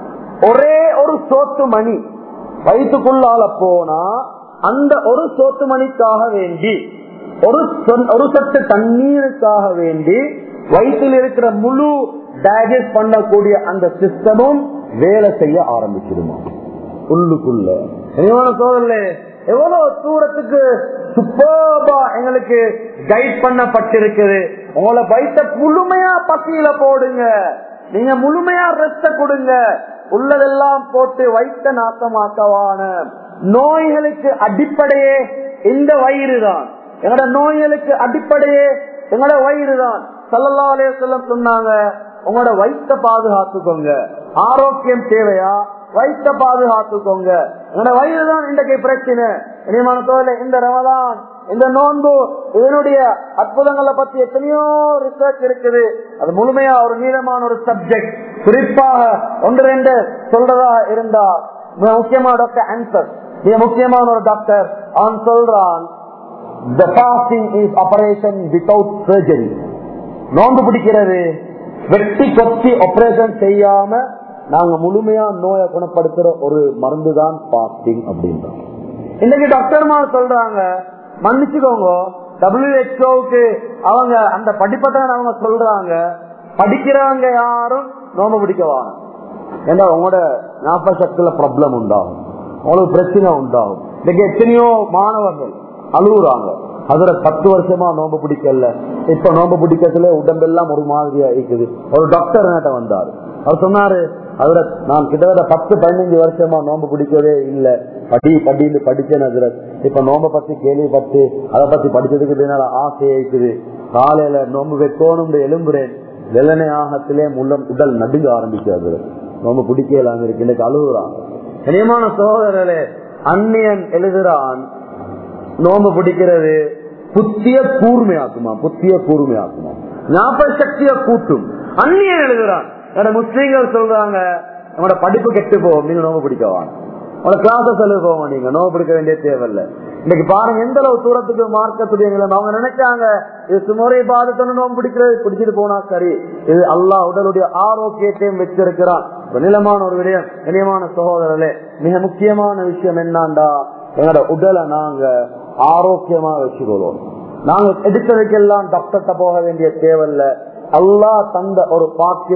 ஒரே ஒரு சோத்து மணி வயிற்றுக்குள்ளால போனா அந்த ஒரு சோத்து மணிக்காக வேண்டி ஒரு ஒரு சொட்டு தண்ணீருக்காக வேண்டி வயிற்றில் இருக்கிற முழு டைஜஸ்ட் பண்ணக்கூடிய அந்த சிஸ்டமும் வேலை செய்ய ஆரம்பிச்சிடுமா உள்ளுக்குள்ள சோதரில் எவ்வளவு தூரத்துக்கு சூப்பர்பா எங்களுக்கு கைட் பண்ணப்பட்டிருக்குது உங்களை வயிற்ற முழுமையா பசியில போடுங்க நீங்க முழுமையா ரெஸ்ட கொடுங்க உள்ளதெல்லாம் போட்டு வைத்த நாசமாக்கவான நோய்களுக்கு அடிப்படையே இந்த வயிறு தான் எங்களோட நோய்களுக்கு அடிப்படையே எங்களோட வயிறு தான் சல்லல்லா அலையம் சொன்னாங்க உங்களோட வயிற்ற பாதுகாத்துக்கோங்க ஆரோக்கியம் தேவையா வயிற்ற பாதுகாத்துக்கோங்க என்னோட வயிறு தான் இன்றைக்கு பிரச்சனை இனிமான தோழ இந்த ரமதான் இந்த நோன்பு இதனுடைய அற்புதங்களை பத்தி எத்தனையோ ரிசர்ச் இருக்குது அது முழுமையா ஒரு நீளமான ஒரு சப்ஜெக்ட் குறிப்பாக ஒன்று ரெண்டு சொல்றதா இருந்தா மிக முக்கியமான டாக்டர் ஆன்சர் மிக முக்கியமான ஒரு டாக்டர் அவன் சொல்றான் the fasting is operation without surgery நோன்பு பிடிக்கிறது வெட்டி கொத்தி ஆபரேஷன் செய்யாம நாங்க முழுமையா நோயை குணப்படுத்துற ஒரு மருந்து தான் பாஸ்டிங் அப்படின்றோம் இன்னைக்கு டாக்டர்மார் சொல்றாங்க மன்னிச்சுக்கோங்க டபிள்யூஹெச்ஓக்கு அவங்க அந்த படிப்பை தான் அவங்க சொல்றாங்க படிக்கிறவங்க யாரும் நோம்பு பிடிக்கவாங்க ஏன்னா உங்களோட ஞாபக சக்தியில ப்ராப்ளம் உண்டாகும் உங்களுக்கு பிரச்சனை உண்டாகும் இன்னைக்கு எத்தனையோ மாணவர்கள் அழுகுறாங்க அதுல பத்து வருஷமா நோம்பு பிடிக்கல இப்ப நோம்பு பிடிக்கிறதுல உடம்பெல்லாம் ஒரு மாதிரியா இருக்குது ஒரு டாக்டர் என்கிட்ட வந்தாரு அவர் சொன்னாரு அதுல நான் கிட்டத்தட்ட பத்து பதினஞ்சு வருஷமா நோம்பு பிடிக்கவே இல்ல படி படின்னு படிச்சேன் அதுல இப்ப நோம்ப பத்தி கேள்விப்பட்டு அதை பத்தி படிச்சதுக்கு பின்னால ஆசை இருக்குது காலையில நோம்பு வைக்கணும்னு எழும்புறேன் வெள்ளனை ஆகத்திலே முள்ளம் உடல் நடுங்க ஆரம்பிக்காது நோம்பு பிடிக்கலாம் இருக்கு இன்னைக்கு அழுகுறான் கனியமான சகோதரர்களே அந்நியன் எழுதுறான் நோம்பு பிடிக்கிறது புத்திய கூர்மையாக்குமா புத்திய கூர்மையாக்குமா ஞாபக சக்திய கூட்டும் அந்நியன் எழுதுறான் முஸ்லீம்கள் சொல்றாங்க நம்மளோட படிப்பு கெட்டு போகும் நீங்க நோம்பு பிடிக்கவான் உங்களோட கிளாஸ் செலவு போவோம் நீங்க நோம்பு பிடிக்க வேண்டிய தேவையில்லை இன்னைக்கு பாருங்க எந்த அளவு தூரத்துக்கு மார்க்கத்துடைய அவங்க நினைச்சாங்க இது சுமரை பாதத்தோட நோம்பு பிடிக்கிறது பிடிச்சிட்டு போனா சரி இது அல்லாஹ் உடலுடைய ஆரோக்கியத்தையும் வச்சிருக்கிறான் நிலமான ஒரு விடயம் இனியமான சகோதரர்களே மிக முக்கியமான விஷயம் என்னண்டா எங்களோட உடலை நாங்க ஆரோக்கியமா வச்சுக்கொள்வோம் நாங்க எடுத்ததுக்கெல்லாம் டாக்டர்கிட்ட போக வேண்டிய தேவையில்ல அல்லா தந்த ஒரு பாக்கியம்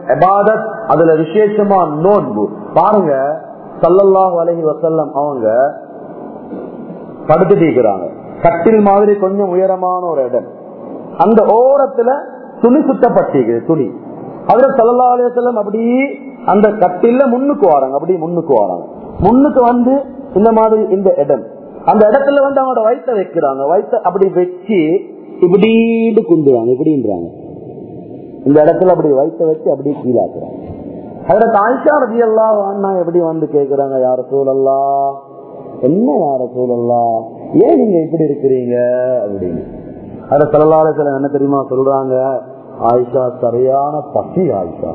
எபாதத் அதுல விசேஷமா நோன்பு பாருங்க சல்லல்லாஹு அலைஹி வசல்லம் அவங்க படுத்துட்டு இருக்கிறாங்க கட்டில் மாதிரி கொஞ்சம் உயரமான ஒரு இடம் அந்த ஓரத்துல துணி சுத்தப்பட்டிருக்கு துணி அதுல சல்லா அலையம் அப்படி அந்த கட்டில முன்னுக்கு வராங்க அப்படி முன்னுக்கு வராங்க முன்னுக்கு வந்து இந்த மாதிரி இந்த இடம் அந்த இடத்துல வந்து அவங்களோட வயிற்ற வைக்கிறாங்க வயிற்ற அப்படி வச்சு இப்படின்னு குந்துறாங்க இப்படின்றாங்க இந்த இடத்துல அப்படி வயிற்ற வச்சு அப்படியே கீழாக்குறாங்க அதுல தாய்ஷா ரதி எல்லாம் எப்படி வந்து கேக்குறாங்க யார சூழல்லா என்ன யார சூழல்லா ஏன் நீங்க இப்படி இருக்கிறீங்க அப்படின்னு அதுல சொல்லலாளத்துல என்ன தெரியுமா சொல்றாங்க ஆயிஷா சரியான பசி ஆயிஷா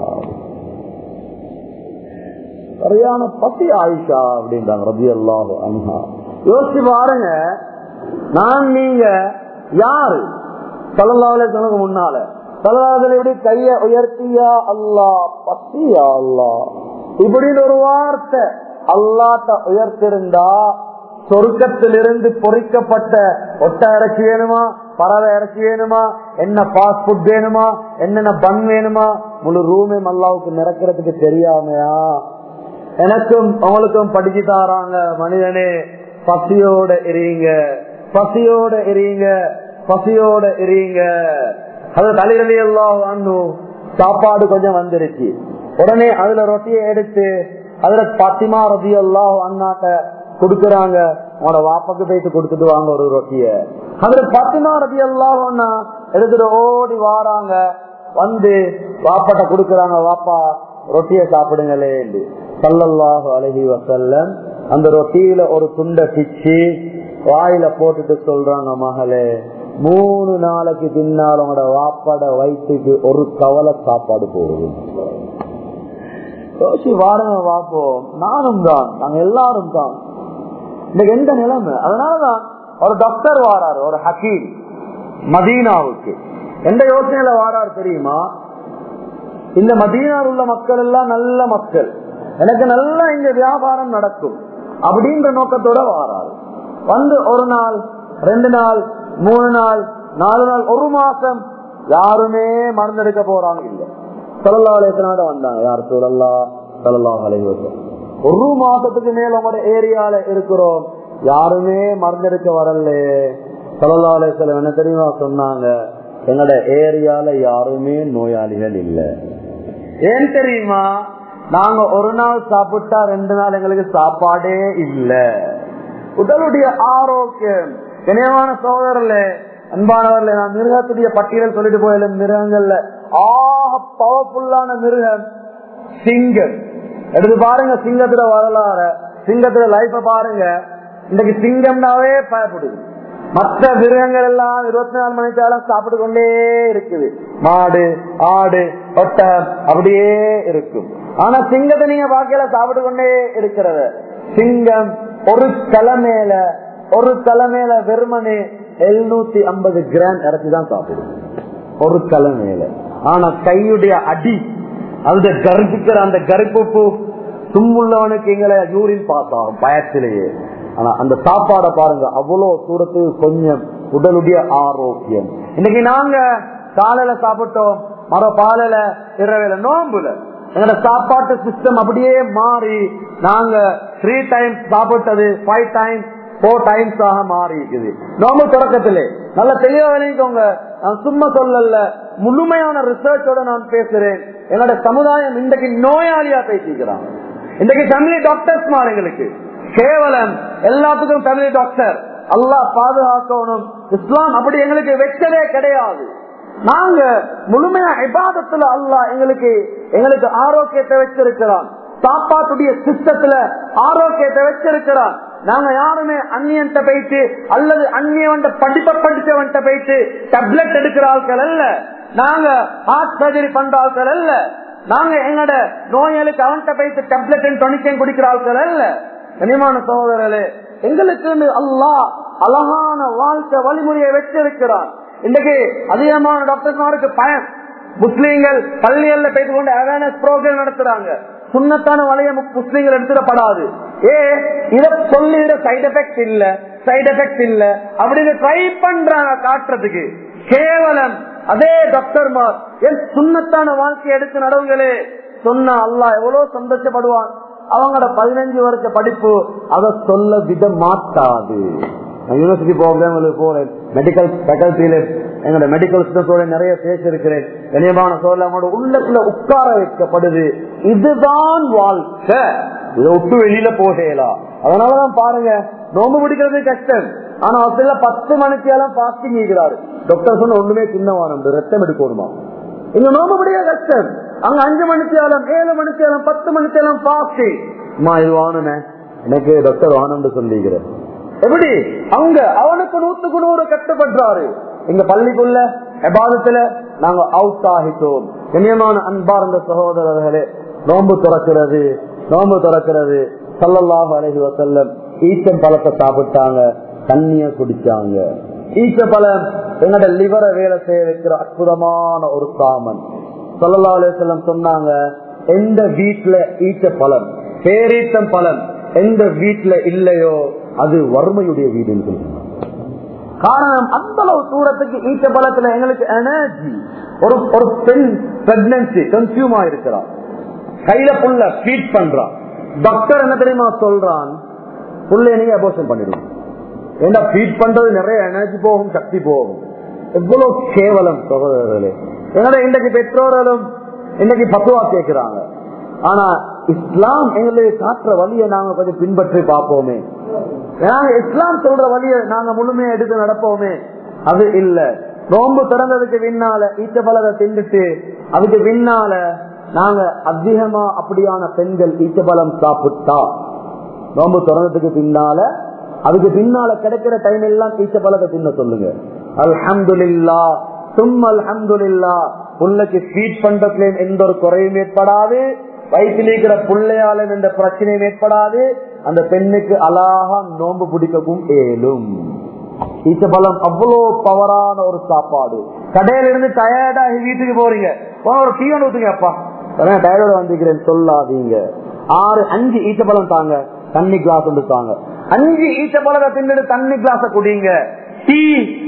சரியான பசி ஆயிஷா அப்படின்றாங்க ரபி அல்லாஹு அன்ஹா யோசிச்சு பாருங்க நான் நீங்க யாரு சொல்லலாவுக்கு முன்னால சொல்லலாவில் எப்படி கைய உயர்த்தியா அல்லா பசியா அல்லா இப்படின்னு ஒரு வார்த்தை அல்லாட்ட உயர்த்திருந்தா சொருக்கத்திலிருந்து பொறிக்கப்பட்ட ஒட்ட இறைச்சி வேணுமா பறவை இறைச்சி வேணுமா என்ன பாஸ்ட் ஃபுட் வேணுமா என்னென்ன பன் வேணுமா முழு ரூமே அல்லாவுக்கு நிறக்கிறதுக்கு தெரியாமையா எனக்கும் அவங்களுக்கும் படிச்சு தாராங்க மனிதனே பசியோட எரியுங்க பசியோட எரியுங்க பசியோட எரியுங்க அது தலையிலே எல்லாம் சாப்பாடு கொஞ்சம் வந்துருச்சு உடனே அதுல ரொட்டியை எடுத்து அதுல பத்திமா ரதி எல்லாம் அண்ணாட்ட கொடுக்கறாங்க உங்களோட வாப்பாக்கு போயிட்டு கொடுத்துட்டு வாங்க ஒரு ரொட்டிய அதுல பத்திமா ரதி எல்லாம் அண்ணா எடுத்துட்டு ஓடி வாராங்க வந்து வாப்பாட்ட கொடுக்கறாங்க வாப்பா ரொட்டிய சாப்பிடுங்களே சல்லல்லாஹு அலஹி வசல்லம் அந்த ரொட்டியில ஒரு துண்டை பிச்சு வாயில போட்டுட்டு சொல்றாங்க மகளே மூணு நாளைக்கு பின்னால் உங்களோட வாப்பாட வயிற்றுக்கு ஒரு கவலை சாப்பாடு போகுது யோசி வாருங்க வாப்போம் நானும் தான் நாங்க எல்லாரும் தான் இன்னைக்கு எந்த நிலைமை அதனாலதான் ஒரு டாக்டர் வாராரு ஒரு ஹக்கீம் மதீனாவுக்கு எந்த யோசனையில வாராரு தெரியுமா இந்த மதீனார் உள்ள மக்கள் எல்லாம் நல்ல மக்கள் எனக்கு நல்லா இங்க வியாபாரம் நடக்கும் அப்படின்ற நோக்கத்தோட வாராரு வந்து ஒரு நாள் ரெண்டு நாள் மூணு நாள் நாலு நாள் ஒரு மாசம் யாருமே மருந்தெடுக்க போறாங்க இல்ல சலல்லா அலேசனோட வந்தாங்க யார் சூழல்லா சலல்லா அலைவசம் ஒரு மாசத்துக்கு மேல உங்களோட ஏரியால இருக்கிறோம் யாருமே மருந்தெடுக்க வரல சலல்லா அலேசலம் என்ன தெரியுமா சொன்னாங்க எங்களோட ஏரியால யாருமே நோயாளிகள் இல்ல ஏன் தெரியுமா நாங்க ஒரு நாள் சாப்பிட்டா ரெண்டு நாள் எங்களுக்கு சாப்பாடே இல்ல உடலுடைய ஆரோக்கியம் இணையமான சோதரர்ல அன்பானவர்ல நான் மிருகத்துடைய பட்டியல் சொல்லிட்டு போயில மிருகங்கள்ல ஆக பவர்ஃபுல்லான மிருகம் சிங்கம் எடுத்து பாருங்க சிங்கத்துல வரலாறு சிங்கத்துல லைஃப பாருங்க இன்னைக்கு சிங்கம்னாவே பயப்படுது மற்ற மிருகங்கள் எல்லாம் இருபத்தி நாலு மணி நேரம் சாப்பிட்டு கொண்டே இருக்குது மாடு ஆடு ஒட்டம் அப்படியே இருக்கும் ஆனா சிங்கத்தை நீங்க பாக்கையில சாப்பிட்டு கொண்டே இருக்கிறது சிங்கம் ஒரு தலைமையில ஒரு தலைமையில வெறுமனே எழுநூத்தி ஐம்பது கிராம் இறச்சி தான் சாப்பிடும் ஒரு தலைமையில ஆனா கையுடைய அடி அந்த கருப்புக்கிற அந்த கருப்பு தும்முள்ளவனுக்கு எங்களை யூரின் பாஸ் ஆகும் பயத்திலேயே ஆனா அந்த சாப்பாடை பாருங்க அவ்வளவு தூரத்துக்கு கொஞ்சம் உடலுடைய ஆரோக்கியம் இன்னைக்கு நாங்க காலையில சாப்பிட்டோம் மர பாலையில இரவையில நோம்புல எங்களோட சாப்பாட்டு சிஸ்டம் அப்படியே மாறி நாங்க த்ரீ டைம்ஸ் சாப்பிட்டது ஃபைவ் டைம்ஸ் போர் டைம்ஸ் ஆக மாறி இருக்குது நோம்பு தொடக்கத்திலே நல்ல தெளிவா விளைவிக்கோங்க நான் சும்மா சொல்லல முழுமையான ரிசர்ச்சோட நான் பேசுறேன் என்னோட சமுதாயம் இன்றைக்கு நோயாளியா பேசிக்கிறாங்க இன்றைக்கு ஃபேமிலி டாக்டர்ஸ் மாறுங்களுக்கு கேவலம் எல்லாத்துக்கும் ஃபேமிலி டாக்டர் அல்லாஹ் பாதுகாக்கணும் இஸ்லாம் அப்படி எங்களுக்கு வச்சதே கிடையாது நாங்க முழுமையா இபாதத்துல அல்லாஹ் எங்களுக்கு எங்களுக்கு ஆரோக்கியத்தை வச்சிருக்கிறான் சாப்பாட்டுடைய சிஸ்டத்துல ஆரோக்கியத்தை வச்சிருக்கிறான் நாங்க யாருமே அந்நியன்ட்ட போயிட்டு அல்லது அந்நியவன் படிப்ப படிச்சவன்ட்ட போயிட்டு டேப்லெட் எடுக்கிற ஆட்கள் அல்ல நாங்க ஹார்ட் சர்ஜரி பண்ற ஆட்கள் அல்ல நாங்க எங்கட நோயாளிக்கு அவன்கிட்ட போயிட்டு டேப்லெட் டொனிக்கையும் குடிக்கிற ஆட்கள் அல்ல கனிமான சகோதரர்களே எங்களுக்கு அல்லாஹ் அழகான வாழ்க்கை வழிமுறையை வச்சிருக்கிறான் இன்னைக்கு அதிகமான டாக்டர்மாருக்கு பயன் முஸ்லீம்கள் பள்ளிகள்ல போயிட்டு கொண்டு அவேர்னஸ் ப்ரோக்ராம் நடத்துறாங்க சுண்ணத்தான வளைய முஸ்லீம்கள் எடுத்துடப்படாது ஏ இத சொல்லிட சைடு எஃபெக்ட் இல்ல சைடு எஃபெக்ட் இல்ல அப்படின்னு ட்ரை பண்றாங்க காட்டுறதுக்கு கேவலம் அதே டாக்டர்மார் என் சுண்ணத்தான வாழ்க்கை எடுத்து நடவுங்களே சொன்னா அல்லாஹ் எவ்வளவு சந்தோஷப்படுவான் அவங்களோட பதினஞ்சு வருஷ படிப்பு அதை சொல்ல விட மாட்டாது யூனிவர்சிட்டி ப்ரோக்ராம் போறேன் மெடிக்கல் ஃபேக்கல்டியில எங்களோட மெடிக்கல் ஸ்டூடெண்டோட நிறைய பேசியிருக்கிறேன் கனியமான சோழ அவங்களோட உள்ளத்துல உட்கார வைக்கப்படுது இதுதான் வாழ்க்கை இதை விட்டு வெளியில போகலாம் அதனாலதான் பாருங்க நோம்பு பிடிக்கிறது கஷ்டம் ஆனா அதுல பத்து மணிக்கெல்லாம் பாஸ்டிங் இருக்கிறாரு டாக்டர் சொன்ன ஒண்ணுமே சின்னவானம் ரத்தம் எடுக்கணுமா இங்க நோம்பு பிடிக்க கஷ்டம் அங்க அஞ்சு மணிக்காலம் ஏழு மணிக்காலம் பத்து மணிக்காலம் பாஸ்டிங் அம்மா இது வாணுனே எனக்கு டாக்டர் வானம்னு சொல்லிக்கிறேன் எப்படி அங்க அவனுக்கு நூத்துக்கு நூறு கட்டுப்படுறாரு எங்க பள்ளிக்குள்ள எபாதத்துல நாங்க அவுட் ஆகிட்டோம் கண்ணியமான அன்பார்ந்த சகோதரர்களே நோம்பு துறக்கிறது நோம்பு துறக்கிறது சல்லல்லாஹு அலைஹி வசல்லம் ஈச்சம் பழத்தை சாப்பிட்டாங்க தண்ணிய குடிச்சாங்க ஈச்ச பழம் எங்கட லிவரை வேலை செய்ய வைக்கிற அற்புதமான ஒரு சாமன் சல்லல்லா அலையம் சொன்னாங்க எந்த வீட்டுல ஈச்ச பழம் பேரீத்தம் பழம் எந்த வீட்டுல இல்லையோ அது வறுமையுடைய வீடுன்னு சொல்லுவாங்க காரணம் அந்த அளவு தூரத்துக்கு ஈச்ச பலத்துல எங்களுக்கு எனர்ஜி ஒரு ஒரு பெண் பிரெக்னன்சி கன்சியூம் ஆயிருக்கிறான் கையில புள்ள ஃபீட் பண்றான் டாக்டர் என்ன தெரியுமா சொல்றான் புள்ள நீங்க அபோஷன் பண்ணிடுவோம் ஏன்னா ஃபீட் பண்றது நிறைய எனர்ஜி போகும் சக்தி போகும் எவ்வளவு கேவலம் சகோதரர்களே என்னோட இன்றைக்கு பெற்றோர்களும் இன்னைக்கு பத்துவா கேட்கிறாங்க ஆனா இஸ்லாம் எங்களுக்கு காட்டுற வழியை நாங்க கொஞ்சம் பின்பற்றி பார்ப்போமே நாங்க இஸ்லாம் சொல்ற வழியை நாங்க முழுமையா எடுத்து நடப்போமே அது இல்ல நோம்பு திறந்ததுக்கு பின்னால ஈச்ச பலரை திண்டுட்டு அதுக்கு பின்னால நாங்க அதிகமா அப்படியான பெண்கள் ஈச்ச பலம் சாப்பிட்டா நோம்பு திறந்ததுக்கு பின்னால அதுக்கு பின்னால கிடைக்கிற டைம் எல்லாம் ஈச்ச பலத்தை தின்ன சொல்லுங்க அல்ஹம்துலில்லா சும் அல்ஹம்துலில்லா புள்ளைக்கு ஃபீட் பண்றதுல எந்த ஒரு குறையும் ஏற்படாது வயிற்றில் இருக்கிற பிள்ளையால எந்த பிரச்சனையும் ஏற்படாது அந்த பெண்ணுக்கு அழகா நோன்பு பிடிக்கவும் ஏலும் ஈச்சபலம் அவ்வளவு பவரான ஒரு சாப்பாடு கடையில இருந்து டயர்டாகி வீட்டுக்கு போறீங்க போன ஒரு டீ ஒன்று ஊத்துங்க அப்பா டயர்டோட வந்திருக்கிறேன் சொல்லாதீங்க ஆறு அஞ்சு ஈச்சபலம் தாங்க தண்ணி கிளாஸ் ஒன்று தாங்க அஞ்சு ஈச்சபலத்தை தின்னு தண்ணி கிளாஸ குடிங்க டீ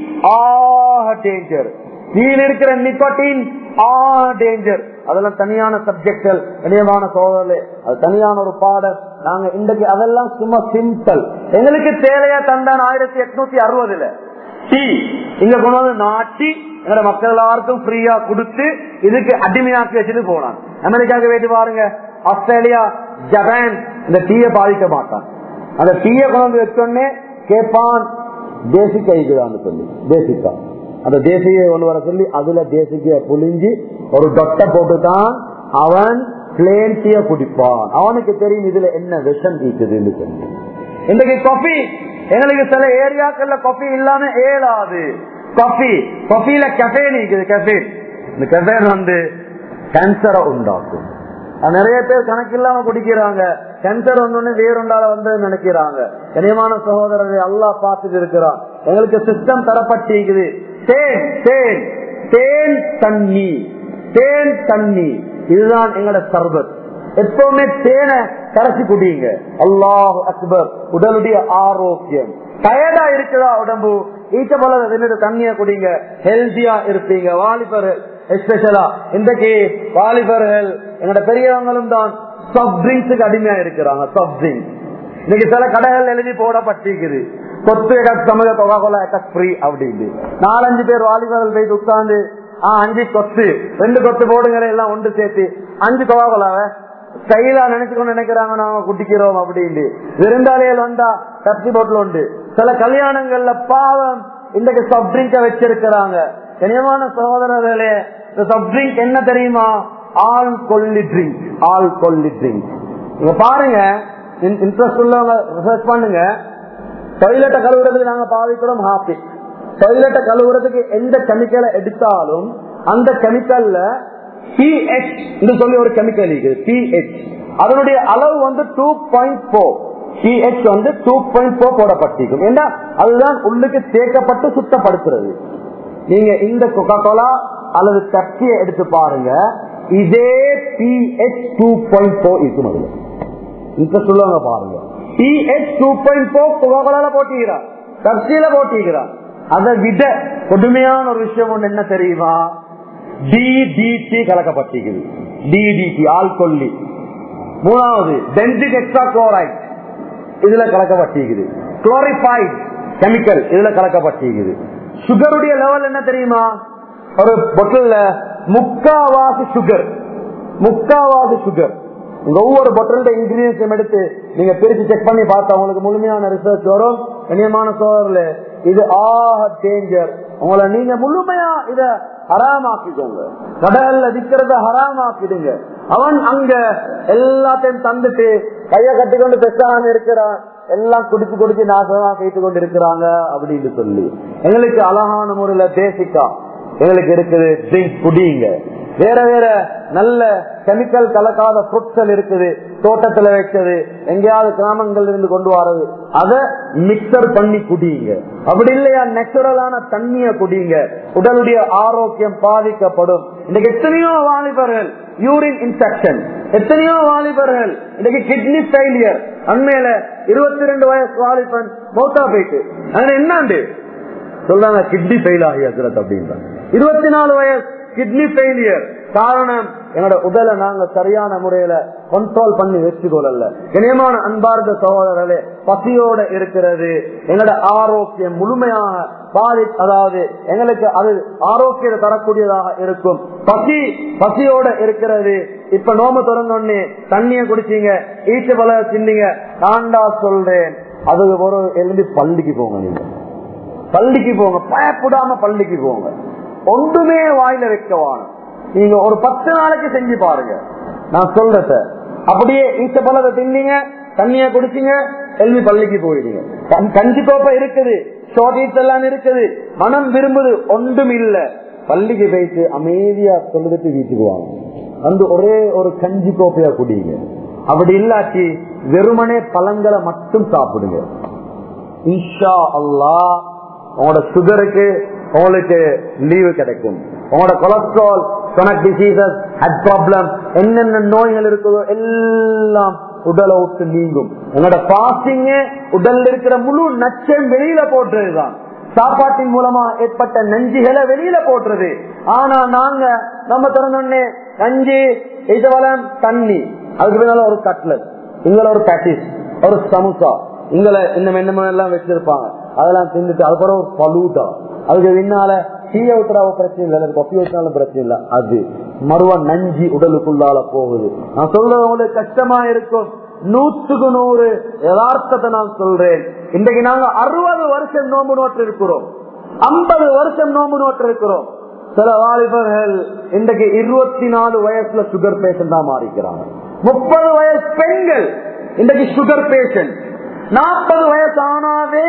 ஆஹ் டேஞ்சர் டீல இருக்கிற நிக்கோட்டின் ஆ டேஞ்சர் அதெல்லாம் தனியான சப்ஜெக்ட்கள் தனியமான சோதனை அது தனியான ஒரு பாடல் நாங்க இன்றைக்கு அதெல்லாம் சும்மா சிம்பிள் எங்களுக்கு தேவையா தந்தான் ஆயிரத்தி எட்நூத்தி அறுபதுல டீ இங்க கொண்டு வந்து நாட்டி எங்களோட மக்கள் எல்லாருக்கும் ஃப்ரீயா கொடுத்து இதுக்கு அடிமையாக்கி வச்சுட்டு போனான் அமெரிக்காவுக்கு போயிட்டு பாருங்க ஆஸ்திரேலியா ஜப்பான் இந்த டீயை பாதிக்க மாட்டான் அந்த டீயை கொண்டு வந்து வச்சோடனே கேட்பான் தேசிக்கா இருக்குதான்னு சொல்லி தேசிக்கா அந்த தேசிய ஒன்று வர சொல்லி அதுல தேசிக்க புளிஞ்சு ஒரு தொட்டை போட்டுதான் அவன் பிளேன் டீய குடிப்பான் அவனுக்கு தெரியும் இதுல என்ன விஷம் ஈக்குதுன்னு சொல்லி இன்றைக்கு காஃபி எங்களுக்கு சில ஏரியாக்கள்ல காஃபி இல்லாம ஏலாது காஃபி காஃபில கஃபே நீக்குது கஃபே இந்த கஃபே வந்து கேன்சரை உண்டாக்கும் அது நிறைய பேர் கணக்கு இல்லாம குடிக்கிறாங்க கேன்சர் ஒண்ணு வேறொண்டால வந்து நினைக்கிறாங்க கனியமான சகோதரரை அல்லா பார்த்துட்டு இருக்கிறான் எங்களுக்கு சிஸ்டம் தரப்பட்டிருக்குது தேன் தேன் தேன் தண்ணி தேன் தண்ணி இதுதான் எங்களோட சர்பத் எப்பவுமே தேனை கரைச்சி குடிங்க அல்லாஹ் அக்பர் உடலுடைய ஆரோக்கியம் டயர்டா இருக்குதா உடம்பு ஈச்ச பல தண்ணிய குடிங்க ஹெல்த்தியா இருப்பீங்க வாலிபர்கள் எஸ்பெஷலா இன்றைக்கு வாலிபர்கள் எங்களோட பெரியவங்களும் தான் சாஃப்ட் ட்ரிங்க்ஸுக்கு அடிமையா இருக்கிறாங்க சாஃப்ட் ட்ரிங்க்ஸ் இன்னைக்கு சில கடைகள் எழுதி போடப்பட்டிருக்குது கொத்து சமக கொகா கோலா ஃப்ரீ அப்படின்னு நாலஞ்சு பேர் வாலிபர்கள் போயிட்டு உட்கார்ந்து ஆஹ் அஞ்சு கொத்து ரெண்டு கொத்து போடுங்கிற எல்லாம் ஒன்று சேர்த்து அஞ்சு கொகா கோலாவை ஸ்டைலா நினைச்சுக்கொண்டு நினைக்கிறாங்க நாங்க குட்டிக்கிறோம் அப்படின்னு விருந்தாளிகள் வந்தா கப்சி போட்டில் உண்டு சில கல்யாணங்கள்ல பாவம் இன்றைக்கு சாஃப்ட் ட்ரிங்க வச்சிருக்கிறாங்க கனியமான சகோதரர்களே இந்த சாஃப்ட் ட்ரிங்க் என்ன தெரியுமா alcohol drink alcohol drink இங்க பாருங்க இன்ட்ரெஸ்ட் உள்ளவங்க ரிசர்ச் பண்ணுங்க டாய்லெட்டை கழுவுறதுக்கு நாங்க பாவிக்கிறோம் ஹாப்பி டாய்லெட்டை கழுவுறதுக்கு எந்த கெமிக்கலை எடுத்தாலும் அந்த கெமிக்கல்ல பிஹெச் சொல்லி ஒரு கெமிக்கல் இருக்குது பிஹெச் அதனுடைய அளவு வந்து டூ பாயிண்ட் போர் பிஹெச் வந்து டூ பாயிண்ட் போர் போடப்பட்டிருக்கும் ஏன்னா அதுதான் உள்ளுக்கு சேர்க்கப்பட்டு சுத்தப்படுத்துறது நீங்க இந்த கொக்கா கோலா அல்லது பெப்சியை எடுத்து பாருங்க இதே பிஹெச் டூ பாயிண்ட் போர் இருக்கும் அதுல இன்ட்ரெஸ்ட் உள்ளவங்க பாருங்க பிஹெச் டூ பாயிண்ட் போர் கொக்கா கோலால போட்டிக்கிறான் பெப்சியில போட்டிக்கிறான் அதை விட கொடுமையான ஒரு விஷயம் ஒண்ணு என்ன தெரியுமா டிடிடி கலக்கப்பட்டிருக்குது டிடிடி ஆல்கொல்லி மூணாவது டென்சிக் எக்ஸ்ட்ரா குளோரைட் இதுல கலக்கப்பட்டிருக்குது குளோரிஃபைட் கெமிக்கல் இதுல கலக்கப்பட்டிருக்குது சுகருடைய லெவல் என்ன தெரியுமா ஒரு பொட்டல்ல முக்காவாசி சுகர் முக்காவாசி சுகர் இந்த ஒவ்வொரு பொட்டலோட இன்கிரீடியன்ஸையும் எடுத்து நீங்க பிரிச்சு செக் பண்ணி பார்த்தா உங்களுக்கு முழுமையான ரிசர்ச் வரும் கண்ணியமான சோதரில் இது ஆக டேஞ்சர் உங்களை நீங்க முழுமையா இத ஹராமாக்கிக்கோங்க கடல்ல விற்கிறத ஹராமாக்கிடுங்க அவன் அங்க எல்லாத்தையும் தந்துட்டு கைய கட்டிக்கொண்டு பெற்றான் இருக்கிறான் எல்லாம் குடிச்சு குடிச்சு நாசமா கைத்து கொண்டு இருக்கிறாங்க அப்படின்னு சொல்லி எங்களுக்கு அழகான முறையில பேசிக்கா எங்களுக்கு இருக்குது ட்ரிங்க் குடிங்க வேற வேற நல்ல கெமிக்கல் கலக்காத பொருட்கள் இருக்குது தோட்டத்துல வச்சது எங்கேயாவது கிராமங்கள் இருந்து கொண்டு வரது அத மிக்சர் பண்ணி குடிங்க அப்படி இல்லையா நேச்சுரலான தண்ணிய குடிங்க உடலுடைய ஆரோக்கியம் பாதிக்கப்படும் இன்னைக்கு எத்தனையோ வாலிபர்கள் யூரின் இன்ஃபெக்ஷன் எத்தனையோ வாலிபர்கள் இன்னைக்கு கிட்னி ஃபெயிலியர் அண்மையில இருபத்தி ரெண்டு வயசு வாலிபன் மௌத்தா போயிட்டு அது என்னாண்டு சொல்றாங்க கிட்னி ஃபெயில் ஆகியாச்சுறது அப்படின்றாங்க இருபத்தி நாலு வயசு கிட்னி ஃபெயிலியர் காரணம் என்னோட உடலை நாங்க சரியான முறையில கண்ட்ரோல் பண்ணி வச்சுக்கொள்ளல கனியமான அன்பார்ந்த சகோதரர்களே பசியோட இருக்கிறது எங்களோட ஆரோக்கியம் முழுமையாக பாதி அதாவது எங்களுக்கு அது ஆரோக்கியத்தை தரக்கூடியதாக இருக்கும் பசி பசியோட இருக்கிறது இப்ப நோம திறந்தோடனே தண்ணிய குடிச்சீங்க ஈச்ச பல தின்னீங்க தாண்டா சொல்றேன் அது ஒரு எழுதி பள்ளிக்கு போங்க நீங்க பள்ளிக்கு போங்க பயப்படாம பள்ளிக்கு போங்க ஒன்றுமே வாயில வைக்கவான நீங்க ஒரு பத்து நாளைக்கு செஞ்சு பாருங்க நான் சொல்றத அப்படியே ஈச்ச பழத்தை தின்னீங்க தண்ணிய குடிச்சீங்க எல்வி பள்ளிக்கு போயிடுங்க கஞ்சி கோப்பை இருக்குது ஷோர்டீஸ் எல்லாம் இருக்குது மனம் விரும்புது ஒன்றும் இல்ல பள்ளிக்கு போயிட்டு அமைதியா சொல்லிட்டு வீட்டுக்கு வாங்க வந்து ஒரே ஒரு கஞ்சி கோப்பையா குடிங்க அப்படி இல்லாட்டி வெறுமனே பழங்களை மட்டும் சாப்பிடுங்க இன்ஷா அல்லா உங்களோட சுகருக்கு உங்களுக்கு லீவு கிடைக்கும் உங்களோட cholesterol stomach diseases head problem என்னென்ன நோய்கள் இருக்குதோ எல்லாம் உடலை விட்டு நீங்கும் உங்களோட பாசிங்க உடல்ல இருக்கிற முழு நச்சம் வெளியில போட்டுறதுதான் சாப்பாட்டின் மூலமா ஏற்பட்ட நஞ்சுகளை வெளியில போட்டுறது ஆனா நாங்க நம்ம திறந்தோடனே நஞ்சு இதவளம் தண்ணி அதுக்கு பின்னால ஒரு கட்லட் இங்கள ஒரு பேட்டிஸ் ஒரு சமுசா இங்களை இன்னும் என்னமோ எல்லாம் வச்சிருப்பாங்க அதெல்லாம் தின்னுட்டு அதுக்கப்புறம் ஒரு பலூட்டா அதுக்கு பின்னால டீய ஊத்துறாவ பிரச்சனை இல்லை அல்லது கொப்பி ஊத்தினாலும் பிரச்சனை இல்லை அது மறுவ நஞ்சி உடலுக்குள்ளால போகுது நான் சொல்றது உங்களுக்கு கஷ்டமா இருக்கும் நூற்றுக்கு நூறு யதார்த்தத்தை நான் சொல்றேன் இன்றைக்கு நாங்க அறுபது வருஷம் நோம்பு நோட்டு இருக்கிறோம் ஐம்பது வருஷம் நோம்பு நோட்டு இருக்கிறோம் சில வாலிபர்கள் இன்றைக்கு இருபத்தி நாலு வயசுல சுகர் பேஷண்ட் தான் மாறிக்கிறாங்க முப்பது வயசு பெண்கள் இன்றைக்கு சுகர் பேஷண்ட் நாற்பது வயசு ஆனாவே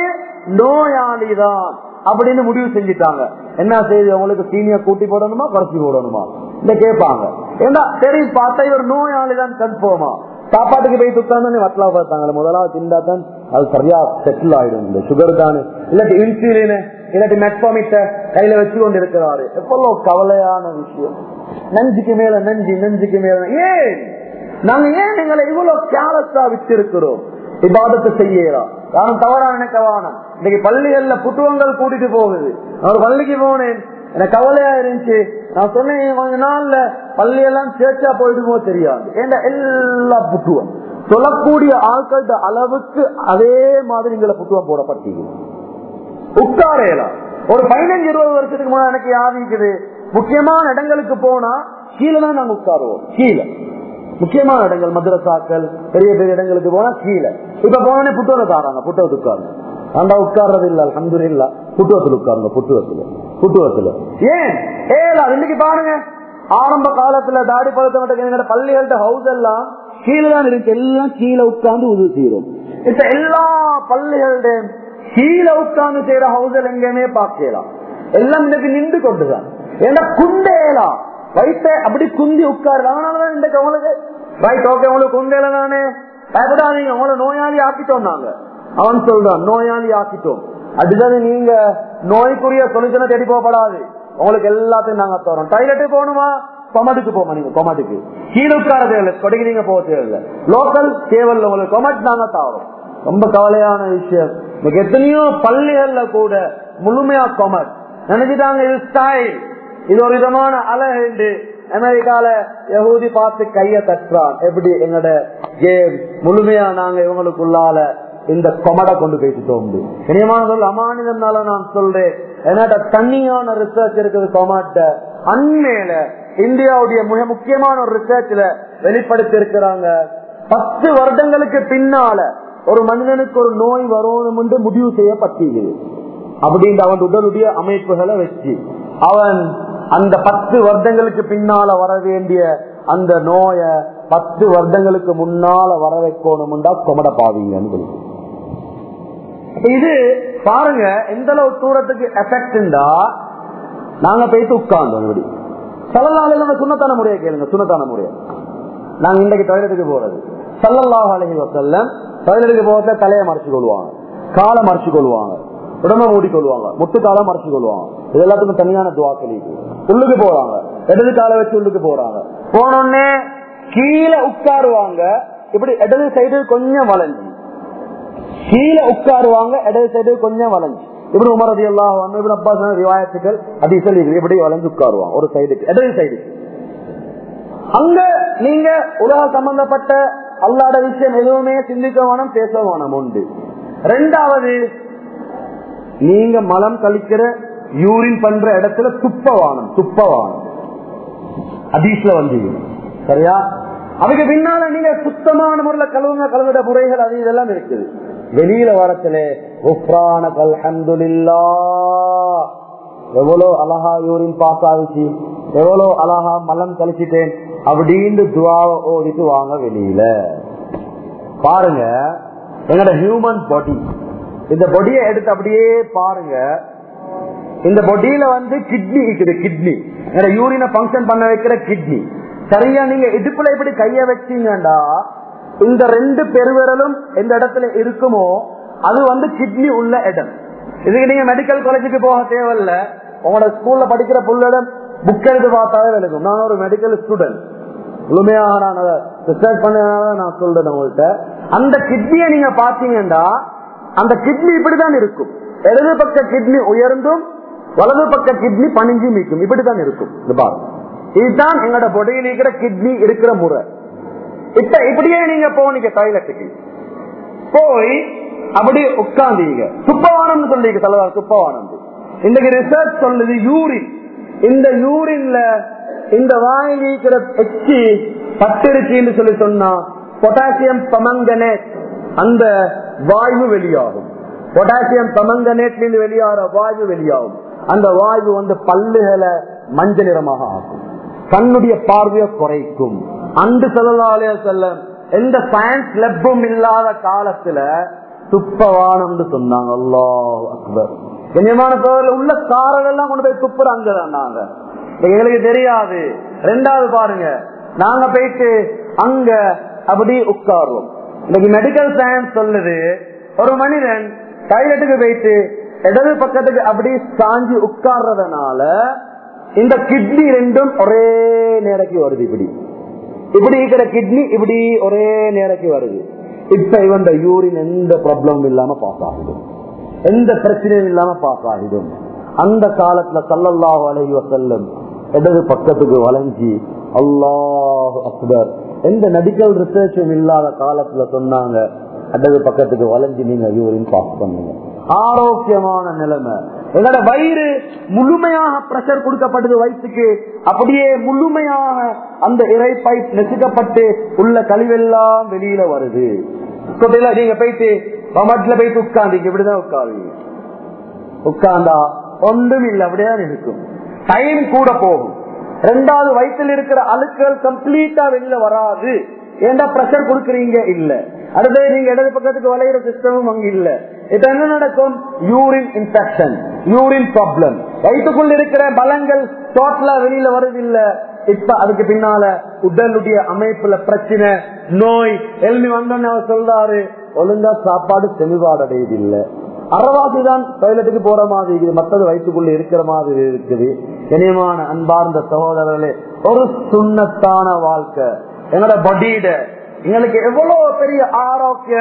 நோயாளிதான் அப்படின்னு முடிவு செஞ்சுட்டாங்க என்ன செய்து உங்களுக்கு சீனிய கூட்டி போடணுமா குறைச்சி போடணுமா இந்த கேட்பாங்க ஏன்னா சரி பார்த்தா இவர் நோயாளி தான் கன்ஃபார்மா சாப்பாட்டுக்கு போய் துக்காந்து வட்டலா பார்த்தாங்க முதலாவது திண்டா தான் அது சரியா செட்டில் ஆயிடும் இந்த சுகர் தானு இல்லாட்டி இன்சுலின் இல்லாட்டி மெட்பாமிட்ட கையில வச்சு கொண்டு இருக்கிறாரு எவ்வளவு கவலையான விஷயம் நஞ்சுக்கு மேல நஞ்சு நஞ்சுக்கு மேல ஏன் நாங்க ஏன் எங்களை இவ்வளவு கேலஸா வச்சிருக்கிறோம் இபாதத்தை செய்யலாம் யாரும் தவறா நினைக்கவான இன்னைக்கு பள்ளிகள்ல புத்துவங்கள் கூட்டிட்டு போகுது நான் பள்ளிக்கு போனேன் எனக்கு கவலையா இருந்துச்சு நான் சொன்னேன் கொஞ்ச நாள்ல பள்ளியெல்லாம் சேர்ச்சா போயிடுமோ தெரியாது ஏன்னா எல்லா புத்துவம் சொல்லக்கூடிய ஆட்கள்ட அளவுக்கு அதே மாதிரி எங்களை புத்துவம் போடப்பட்டீங்க உட்காரையலாம் ஒரு பதினஞ்சு இருபது வருஷத்துக்கு முன்னாடி எனக்கு யாதிக்குது முக்கியமான இடங்களுக்கு போனா கீழே தான் நாங்க உட்காருவோம் கீழே முக்கியமான இடங்கள் மதுரசாக்கள் பெரிய பெரிய இடங்களுக்கு போனா கீழே இப்ப போனே புட்டுவத்தை தாராங்க புட்டுவத்து உட்காருங்க அந்த உட்கார்றது இல்ல அலமது இல்ல புட்டுவத்தில் உட்காருங்க புட்டுவத்துல புட்டுவத்துல ஏன் ஏலா இன்னைக்கு பாருங்க ஆரம்ப காலத்துல தாடி பழத்த பள்ளிகள்ட்ட ஹவுஸ் எல்லாம் கீழே தான் இருக்கு எல்லாம் கீழே உட்கார்ந்து உதவி செய்யறோம் இப்ப எல்லா பள்ளிகளுடைய கீழே உட்கார்ந்து செய்யற ஹவுஸ் எங்கேயுமே பார்க்கலாம் எல்லாம் இன்னைக்கு நின்று கொண்டுதான் ஏன்னா குண்டேலாம் வயிற்ற அப்படி குந்தி உட்காரு அதனாலதான் இன்றைக்கு உங்களுக்கு ரைட் ஓகே உங்களுக்கு குந்தையில தானே பயப்படாதீங்க உங்களை நோயாளி ஆக்கிட்டோம் நாங்க அவன் சொல்றான் நோயாளி ஆக்கிட்டோம் அதுதானே நீங்க நோய்க்குரிய சொல்யூஷனை தேடி போகப்படாது உங்களுக்கு எல்லாத்தையும் நாங்க தரோம் டாய்லெட்டு போகணுமா கொமட்டுக்கு போமா நீங்க கொமட்டுக்கு கீழே உட்கார தேவையில்லை கொடைக்கு நீங்க போக தேவையில்லை லோக்கல் தேவையில்லை உங்களுக்கு கொமட் நாங்க தாரோம் ரொம்ப கவலையான விஷயம் இன்னைக்கு எத்தனையோ பள்ளிகள்ல கூட முழுமையா கொமர் நினைச்சிட்டாங்க இது ஸ்டைல் இது ஒரு விதமான அழகு அமெரிக்கால யகூதி பார்த்து கைய தட்டுறான் எப்படி எங்கட கேம் முழுமையா நாங்க இவங்களுக்குள்ளால இந்த கொமடை கொண்டு போயிட்டு இனியமான சொல் அமானிதம்னால நான் சொல்றேன் என்னோட தண்ணியான ரிசர்ச் இருக்குது கொமாட்ட அண்மையில இந்தியாவுடைய மிக முக்கியமான ஒரு ரிசர்ச்ல வெளிப்படுத்தி இருக்கிறாங்க பத்து வருடங்களுக்கு பின்னால ஒரு மனிதனுக்கு ஒரு நோய் வரணும் என்று முடிவு செய்யப்பட்டது அப்படின்ற அவன் உடலுடைய அமைப்புகளை வச்சு அவன் அந்த பத்து வருடங்களுக்கு பின்னால வர வேண்டிய அந்த நோய பத்து வருடங்களுக்கு முன்னால வர வைக்கணும்டா கொமட பாவீங்கன்னு சொல்லி இது பாருங்க எந்த அளவு தூரத்துக்கு எஃபெக்ட்ண்டா நாங்க போயிட்டு உட்கார்ந்தோம் இப்படி சில நாளில் சுண்ணத்தான முறையை கேளுங்க சுண்ணத்தான முறையை நாங்க இன்றைக்கு டாய்லெட்டுக்கு போறது சல்லல்லாஹ் அலஹி வசல்லம் டாய்லெட்டுக்கு போறத தலையை மறைச்சு கொள்வாங்க காலை மறைச்சு கொள்வாங்க உடம்ப மூடி கொள்வாங்க முட்டு காலை மறைச்சு கொள்வாங்க இது எல்லாத்துக்கும் தனியான துவாக்களிக்கு உள்ளுக்கு போறாங்க இடது காலை வச்சு உள்ளுக்கு போறாங்க போனோடனே கீழே உட்காருவாங்க இப்படி இடது சைடு கொஞ்சம் வளைஞ்சு கீழே உட்காருவாங்க இடது சைடு கொஞ்சம் வளைஞ்சு இப்படி உமரதி எல்லாம் இப்படி அப்பா சொன்ன ரிவாயத்துக்கள் அப்படி சொல்லி இப்படி வளைஞ்சு உட்காருவாங்க ஒரு சைடுக்கு இடது சைடுக்கு அங்க நீங்க உலக சம்பந்தப்பட்ட அல்லாத விஷயம் எதுவுமே சிந்திக்க வேணும் பேச வேணும் உண்டு ரெண்டாவது நீங்க மலம் கழிக்கிற யூரின் பண்ற இடத்துல துப்பவானம் துப்பவானம் அதீஸ்ல வந்து சரியா அதுக்கு பின்னால நீங்க சுத்தமான முறையில கழுவுங்க கழுவிட முறைகள் அது இதெல்லாம் இருக்குது வெளியில வரத்துல எவ்வளவு அழகா யூரின் பாஸ் ஆகிச்சு எவ்வளவு அழகா மலம் கழிச்சிட்டேன் அப்படின்னு துவாவை ஓடிட்டு வாங்க வெளியில பாருங்க எங்கட ஹியூமன் பாடி இந்த பொடியை எடுத்து அப்படியே பாருங்க இந்த பொடியில வந்து கிட்னி இருக்குது கிட்னி யூரின பங்கன் பண்ண வைக்கிற கிட்னி சரியா நீங்க இடுப்புல இப்படி கைய வச்சீங்கடா இந்த ரெண்டு பெருவிரலும் எந்த இடத்துல இருக்குமோ அது வந்து கிட்னி உள்ள இடம் இதுக்கு நீங்க மெடிக்கல் காலேஜுக்கு போக தேவையில்ல உங்களோட ஸ்கூல்ல படிக்கிற புள்ளிடம் புக் எடுத்து பார்த்தாவே விளக்கும் நான் ஒரு மெடிக்கல் ஸ்டூடெண்ட் முழுமையாக நான் அதை ரிசர்ச் பண்ணனால நான் சொல்றேன் உங்கள்கிட்ட அந்த கிட்னியை நீங்க பாத்தீங்கன்னா அந்த கிட்னி இப்படிதான் இருக்கும் இடது பக்க கிட்னி உயர்ந்தும் வலது பக்க கிட்னி பணிஞ்சு மீக்கும் இப்படித்தான் இருக்கும் இது பாருங்க இதுதான் எங்களோட பொடியில் இருக்கிற கிட்னி இருக்கிற முறை இப்ப இப்படியே நீங்க போனீங்க டாய்லெட்டுக்கு போய் அப்படி உட்கார்ந்தீங்க துப்பவானம் சொல்லிங்க தலைவர் துப்பவானம் இன்னைக்கு ரிசர்ச் சொல்லுது யூரின் இந்த யூரின்ல இந்த வாயில் இருக்கிற எச்சி பட்டிருச்சின்னு சொல்லி சொன்னா பொட்டாசியம் பமங்கனேட் அந்த வாயு வெளியாகும் பொட்டாசியம் பமங்கனேட்ல வெளியாகிற வாயு வெளியாகும் அந்த வாயு வந்து பல்லுகளை மஞ்சள் நிறமாக ஆகும் கண்ணுடைய பார்வையை குறைக்கும் அன்று செல்லாலே செல்ல எந்த சயின்ஸ் லெப்பும் இல்லாத காலத்துல துப்பவானம் சொன்னாங்க அல்லாஹ் அக்பர் கண்ணியமான சோழர்கள் உள்ள காரல் எல்லாம் கொண்டு போய் துப்புறாங்க நாங்க எங்களுக்கு தெரியாது ரெண்டாவது பாருங்க நாங்க போயிட்டு அங்க அப்படி உட்காருவோம் இன்னைக்கு மெடிக்கல் சயின்ஸ் சொல்லுது ஒரு மனிதன் டாய்லெட்டுக்கு போயிட்டு இடது பக்கத்துக்கு அப்படி சாஞ்சி உட்கார்றதுனால இந்த கிட்னி ரெண்டும் ஒரே நேரக்கு வருது இப்படி இப்படி இருக்கிற கிட்னி இப்படி ஒரே நேரக்கு வருது இப்ப இவன் யூரின் எந்த ப்ராப்ளமும் இல்லாம பாஸ் ஆகிடும் எந்த பிரச்சனையும் இல்லாம பாஸ் ஆகிடும் அந்த காலத்துல சல்லல்லாஹு அலைஹி வசல்லம் இடது பக்கத்துக்கு வளைஞ்சி அல்லாஹ் அக்பர் எந்த மெடிக்கல் ரிசர்ச்சும் இல்லாத காலத்துல சொன்னாங்க இடது பக்கத்துக்கு வளைஞ்சு நீங்க யூரின் பாஸ் பண்ணுங்க ஆரோக்கியமான நிலைமை எங்களோட வயிறு முழுமையாக பிரஷர் கொடுக்கப்பட்டது வயிற்றுக்கு அப்படியே முழுமையாக அந்த இறை பைப் நெசுக்கப்பட்டு உள்ள கழிவெல்லாம் வெளியில வருது கொட்டையில நீங்க போயிட்டு மமட்ல போயிட்டு உட்கார்ந்தீங்க இப்படிதான் உட்காருவீங்க உட்கார்ந்தா ஒன்றும் இல்லை அப்படியேதான் இருக்கும் டைம் கூட போகும் ரெண்டாவது வயிற்றில் இருக்கிற அழுக்கள் கம்ப்ளீட்டா வெளியில வராது ஏண்டா பிரஷர் கொடுக்கறீங்க இல்ல அடுத்து நீங்க இடது பக்கத்துக்கு வளையிற சிஸ்டமும் அங்க இல்ல இப்ப என்ன நடக்கும் யூரின் இன்ஃபெக்ஷன் யூரின் ப்ராப்ளம் வயிற்றுக்குள்ள இருக்கிற பலங்கள் டோட்டலா வெளியில வருது இல்ல இப்ப அதுக்கு பின்னால உடலுடைய அமைப்புல பிரச்சனை நோய் எழுதி வந்தோன்னு அவர் சொல்றாரு ஒழுங்கா சாப்பாடு தெளிவாடு அடையுது இல்ல அறவாசிதான் டாய்லெட்டுக்கு போற மாதிரி இருக்குது மற்றது வயிற்றுக்குள்ள இருக்கிற மாதிரி இருக்குது இனியமான அன்பார்ந்த சகோதரர்களே ஒரு சுண்ணத்தான வாழ்க்கை எங்களோட பொடியிட எங்களுக்கு எவ்வளவு பெரிய ஆரோக்கியம்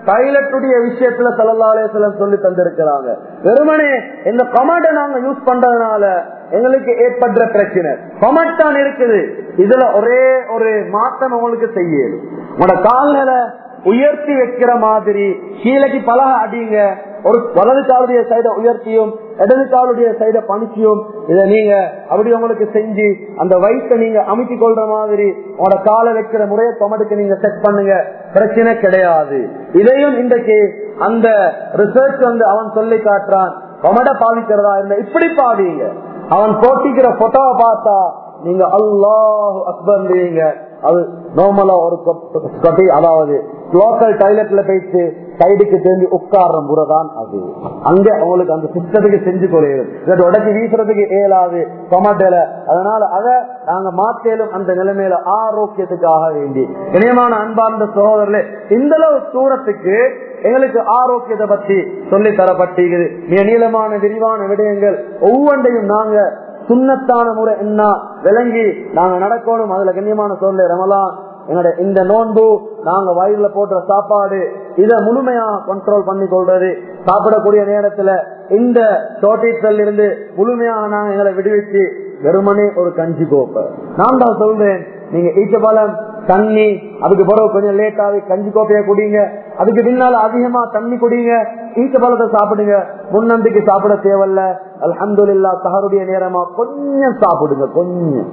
டாய்லெட்டுடைய விஷயத்துல சலல்லாலேசலம் சொல்லி தந்திருக்கிறாங்க வெறுமனே இந்த கொமாட்டை நாங்க யூஸ் பண்றதுனால எங்களுக்கு ஏற்படுற பிரச்சனை கொமட் தான் இருக்குது இதுல ஒரே ஒரு மாற்றம் உங்களுக்கு செய்யணும் உங்களோட கால்நிலை உயர்த்தி வைக்கிற மாதிரி கீழக்கு பலக அடிங்க ஒரு வலது காலுடைய சைட உயர்த்தியும் இடது காலுடைய சைட பணிச்சியும் இதை நீங்க அப்படி உங்களுக்கு செஞ்சு அந்த வயிற்றை நீங்க அமைத்தி கொள்ற மாதிரி உங்களோட காலை வைக்கிற முறையை கொமடுக்கு நீங்க செட் பண்ணுங்க பிரச்சனை கிடையாது இதையும் இன்றைக்கு அந்த ரிசர்ச் வந்து அவன் சொல்லி காட்டுறான் கொமட பாவிக்கிறதா இருந்த இப்படி பாவிங்க அவன் போட்டிக்கிற போட்டோவை பார்த்தா நீங்க அல்லாஹ் அக்பர்ன்றீங்க அது நார்மலா ஒரு கொட்டி அதாவது லோக்கல் டாய்லெட்ல போயிட்டு சைடுக்கு தெரிஞ்சு உட்கார்ற முறை தான் அது அங்க அவங்களுக்கு அந்த சிஸ்டத்துக்கு செஞ்சு கொள்ளையிடும் உடச்சி வீசுறதுக்கு இயலாது டொமேட்டோல அதனால அதை நாங்க மாத்தேலும் அந்த நிலைமையில ஆரோக்கியத்துக்காக வேண்டி இணையமான அன்பார்ந்த சகோதரர்களே இந்த அளவு தூரத்துக்கு எங்களுக்கு ஆரோக்கியத்தை பத்தி சொல்லி தரப்பட்டிருக்குது மிக நீளமான விரிவான விடயங்கள் ஒவ்வொன்றையும் நாங்க சுண்ணத்தான முறை என்ன விளங்கி நாங்க நடக்கணும் அதுல கண்ணியமான சொல்ல ரமலான் எங்களோட இந்த நோன்பு நாங்க வயிறுல போடுற சாப்பாடு இத முழுமையா கண்ட்ரோல் பண்ணி கொள்றது சாப்பிடக்கூடிய நேரத்துல இந்த தோட்டத்தில் இருந்து முழுமையாக நாங்க எங்களை விடுவிச்சு வெறுமனே ஒரு கஞ்சி கோப்பை நான் தான் சொல்றேன் நீங்க ஈச்சபலம் தண்ணி அதுக்கு பிறகு கொஞ்சம் லேட் ஆகி கஞ்சி கோப்பைய குடிங்க அதுக்கு பின்னால அதிகமா தண்ணி குடிங்க ஈச்ச பழத்தை சாப்பிடுங்க முன்னந்திக்கு சாப்பிட தேவையில்ல அல்ஹம்துலில்லா சஹருடைய நேரமா கொஞ்சம் சாப்பிடுங்க கொஞ்சம்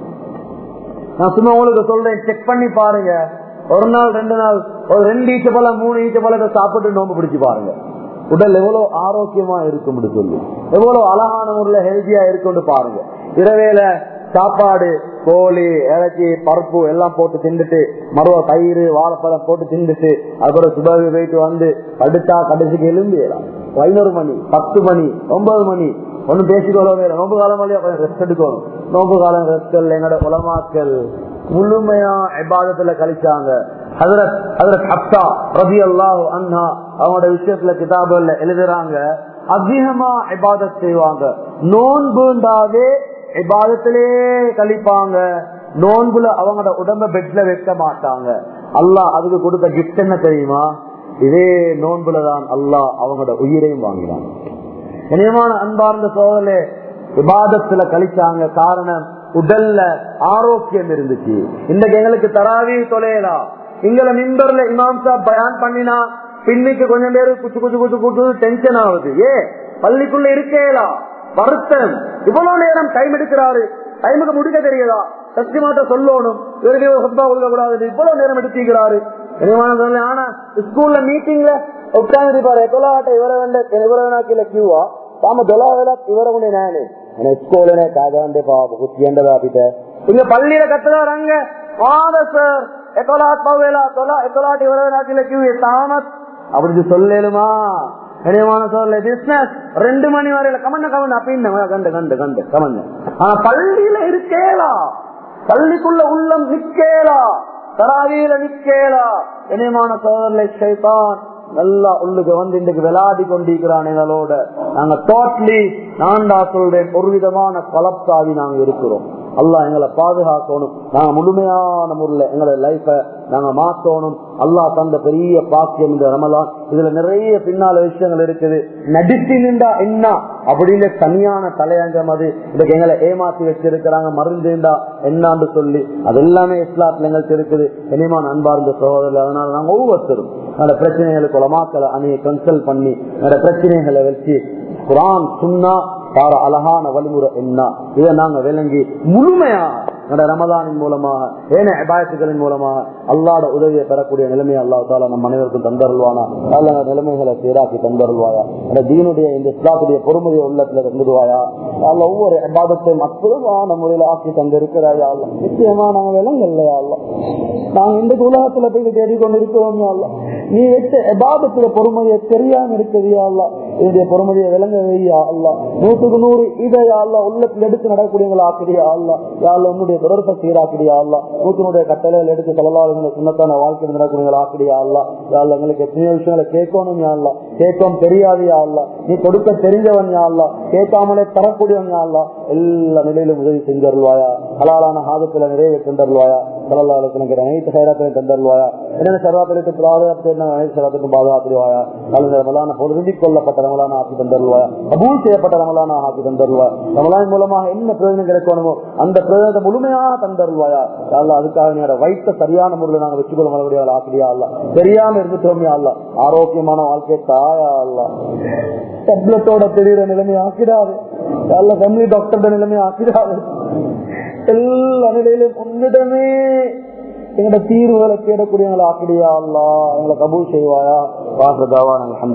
நான் சும்மா உங்களுக்கு சொல்றேன் செக் பண்ணி பாருங்க ஒரு நாள் ரெண்டு நாள் ஒரு ரெண்டு ஈச்ச பழம் மூணு ஈச்ச பழத்தை சாப்பிட்டு நோம்பு பிடிச்சு பாருங்க உடல் எவ்வளவு ஆரோக்கியமா இருக்கும் சொல்லி எவ்வளவு அழகான முறையில ஹெல்த்தியா இருக்கும்னு பாருங்க இரவேல சாப்பாடு கோழி இறச்சி பருப்பு எல்லாம் போட்டு தின்னுட்டு மருவ தயிர் வாழைப்பழம் போட்டு தின்னுட்டு அதுக்கப்புறம் சுபாவி போயிட்டு வந்து படுத்தா கடைசிக்கு எலும்பிடலாம் பதினோரு மணி பத்து மணி ஒன்பது மணி ஒன்னும் பேசிக்கொள்ளவே இல்லை நோம்பு காலம் வழியா கொஞ்சம் ரெஸ்ட் எடுக்கணும் நோம்பு காலம் ரெஸ்ட்கள் எங்களோட உலமாக்கள் முழுமையா எபாதத்துல கழிச்சாங்க ஹதரத் ஹதரத் ஹப்சா ரபி அல்லாஹ் அண்ணா அவங்களோட விஷயத்துல கிதாபுல எழுதுறாங்க அதிகமா இபாதத் செய்வாங்க நோன்புண்டாவே இபாதத்திலே கழிப்பாங்க நோன்புல அவங்களோட உடம்ப பெட்ல வைக்க மாட்டாங்க அல்லாஹ் அதுக்கு கொடுத்த கிஃப்ட் என்ன தெரியுமா இதே நோன்புலதான் அல்லாஹ் அவங்களோட உயிரையும் வாங்கினாங்க இனியமான அன்பார்ந்த சோதலே விவாதத்துல கழிச்சாங்க காரணம் உடல்ல ஆரோக்கியம் இருந்துச்சு இன்னைக்கு எங்களுக்கு தராவி தொலையலாம் எங்களை மின்பர்ல இமாம் சாப் பயான் பண்ணினா பின்னுக்கு கொஞ்சம் பேரு குச்சு குச்சு குச்சு குச்சு டென்ஷன் ஆகுது ஏ பள்ளிக்குள்ள இருக்கேலா வருத்தம் இவ்வளவு நேரம் டைம் எடுக்கிறாரு டைமுக்கு முடிக்க தெரியுதா சக்தி மாட்ட சொல்லணும் இவருக்கு கொடுக்க கூடாது இவ்வளவு நேரம் எடுத்துக்கிறாரு ஆனா ஸ்கூல்ல மீட்டிங்ல உட்காந்து பாரு எத்தலாட்ட இவர வேண்ட இவர வேணாக்கில கியூவா தாம தொலாவேல இவர உண்டே நானு ஸ்கூலனே காகாண்டே பாபு குத்தியண்டதா பிட்ட இங்க பள்ளியில கத்துறாங்க வாத சார் எத்தலாட் பாவேலா தொலா எத்தலாட் இவர வேணாக்கில கியூ தாமத் அப்படி சொல்லலுமா கனியமான சொல்ல பிசினஸ் ரெண்டு மணி வரையில கமண்ட கமண்ட அப்படின்னு கண்டு கண்டு கண்டு கமண்ட ஆனா பள்ளியில இருக்கேலா பள்ளிக்குள்ள உள்ளம் நிக்கேலா தராவியில நிக்கேலா இனியமான சோதரலை சைத்தான் நல்லா உள்ளுக்கு வந்து இன்றைக்கு விளையாடி கொண்டிருக்கிறான் எங்களோட நாங்க டோட்டலி நான்டா சொல்றேன் ஒரு விதமான கலப்தாவி நாங்க இருக்கிறோம் அல்லா எங்களை பாதுகாக்கணும் நாங்க முழுமையான முறையில் எங்களை லைஃப நாங்க மாத்தணும் அல்லா தந்த பெரிய பாக்கியம் இந்த ரமலான் இதுல நிறைய பின்னால விஷயங்கள் இருக்குது நடித்து நின்றா என்ன அப்படின்னு தனியான தலையங்கம் அது இதுக்கு எங்களை ஏமாத்தி வச்சிருக்கிறாங்க மருந்துண்டா என்னான்னு சொல்லி அது எல்லாமே இஸ்லாத்துல எங்களுக்கு இருக்குது இனிமான அன்பார்ந்த சகோதரர் அதனால நாங்க ஒவ்வொருத்தரும் அந்த பிரச்சனைகளுக்கு உலமாக்களை அணியை கன்சல்ட் பண்ணி அந்த பிரச்சனைகளை வச்சு குரான் சுண்ணா பார அழகான வழிமுறை என்ன இதை நாங்க விளங்கி முழுமையா ரமதானின் மூலமாக ஏன அபாயத்துகளின் மூலமாக அல்லாட உதவியை பெறக்கூடிய நிலைமையை அல்லா தாலா நம் அனைவருக்கும் தந்தருள்வானா அல்ல நிலைமைகளை சீராக்கி தந்தருள்வாயா அந்த தீனுடைய இந்த இஸ்லாத்துடைய பொறுமதியை உள்ளத்துல தந்துடுவாயா அல்ல ஒவ்வொரு அபாதத்தையும் அற்புதமான முறையில் ஆக்கி தந்திருக்கிறாயா அல்ல நிச்சயமா நாங்க விலங்கல்லையா அல்ல நாங்க இந்த உலகத்துல போய் தேடிக்கொண்டு இருக்கிறோம் அல்ல நீ வச்ச எபாதத்துல பொறுமதியை தெரியாம இருக்கிறியா அல்ல என்னுடைய பொறுமதியை விளங்க வையா அல்லா நூற்றுக்கு நூறு இதை அல்லா உள்ளத்தில் எடுத்து நடக்கக்கூடியவங்களா ஆக்கிறியா அல்லா யாழ்ல உன்னுடைய தொடர்பை சீராக்கிறியா அல்லா நூற்றினுடைய கட்டளைகள் எடுத்து சொல்லலாத சுண்ணத்தான வாழ்க்கை நடக்கக்கூடியவங்களா ஆக்கிறியா அல்லா யாழ்ல எங்களுக்கு எத்தனையோ விஷயங்களை கேட்கணும் யாழ்லா கேட்கவும் தெரியாது யாழ்லா நீ கொடுக்க தெரிஞ்சவன் யாழ்லா கேட்காமலே தரக்கூடியவன் யாழ்லா எல்லா நிலையிலும் உதவி செஞ்சருள்வாயா ஹலாலான ஆதத்துல நிறைவேற்றி தருவாயா சலல்லாவுக்கு எனக்கு அனைத்து சைராத்தையும் தந்தருவாயா என்னென்ன சர்வாத்திற்கு பாதுகாப்பு என்ன அனைத்து சர்வாத்திற்கும் பாதுகாத்துருவாயா நல்ல ரமலான பொருந்தி கொள்ளப்பட்ட ரமலான ஆக்கி தந்தருவாயா கபூல் செய்யப்பட்ட ரமலான ஆக்கி தந்தருவாயா ரமலான் மூலமாக என்ன பிரயோஜனம் கிடைக்கணுமோ அந்த பிரயோஜனத்தை முழுமையாக தந்தருவாயா அல்ல அதுக்காக நீங்க வைத்த சரியான முறையில் நாங்கள் வச்சுக் கொள்ள முடியாது ஆக்கிரியா அல்ல தெரியாம இருந்துட்டோமே அல்ல ஆரோக்கியமான வாழ்க்கை தாயா அல்ல டெப்லெட்டோட தெரியுற நிலைமை ஆக்கிடாது அல்ல ஃபேமிலி டாக்டர் நிலைமை ஆக்கிடாது எல்லா நிலையிலும் உன்னிடமே எங்களோட தீர்வுகளை தேடக்கூடியவங்களை ஆக்கிடியா அல்லா எங்களை கபூல் செய்வாயா வாசதாவா நாங்கள்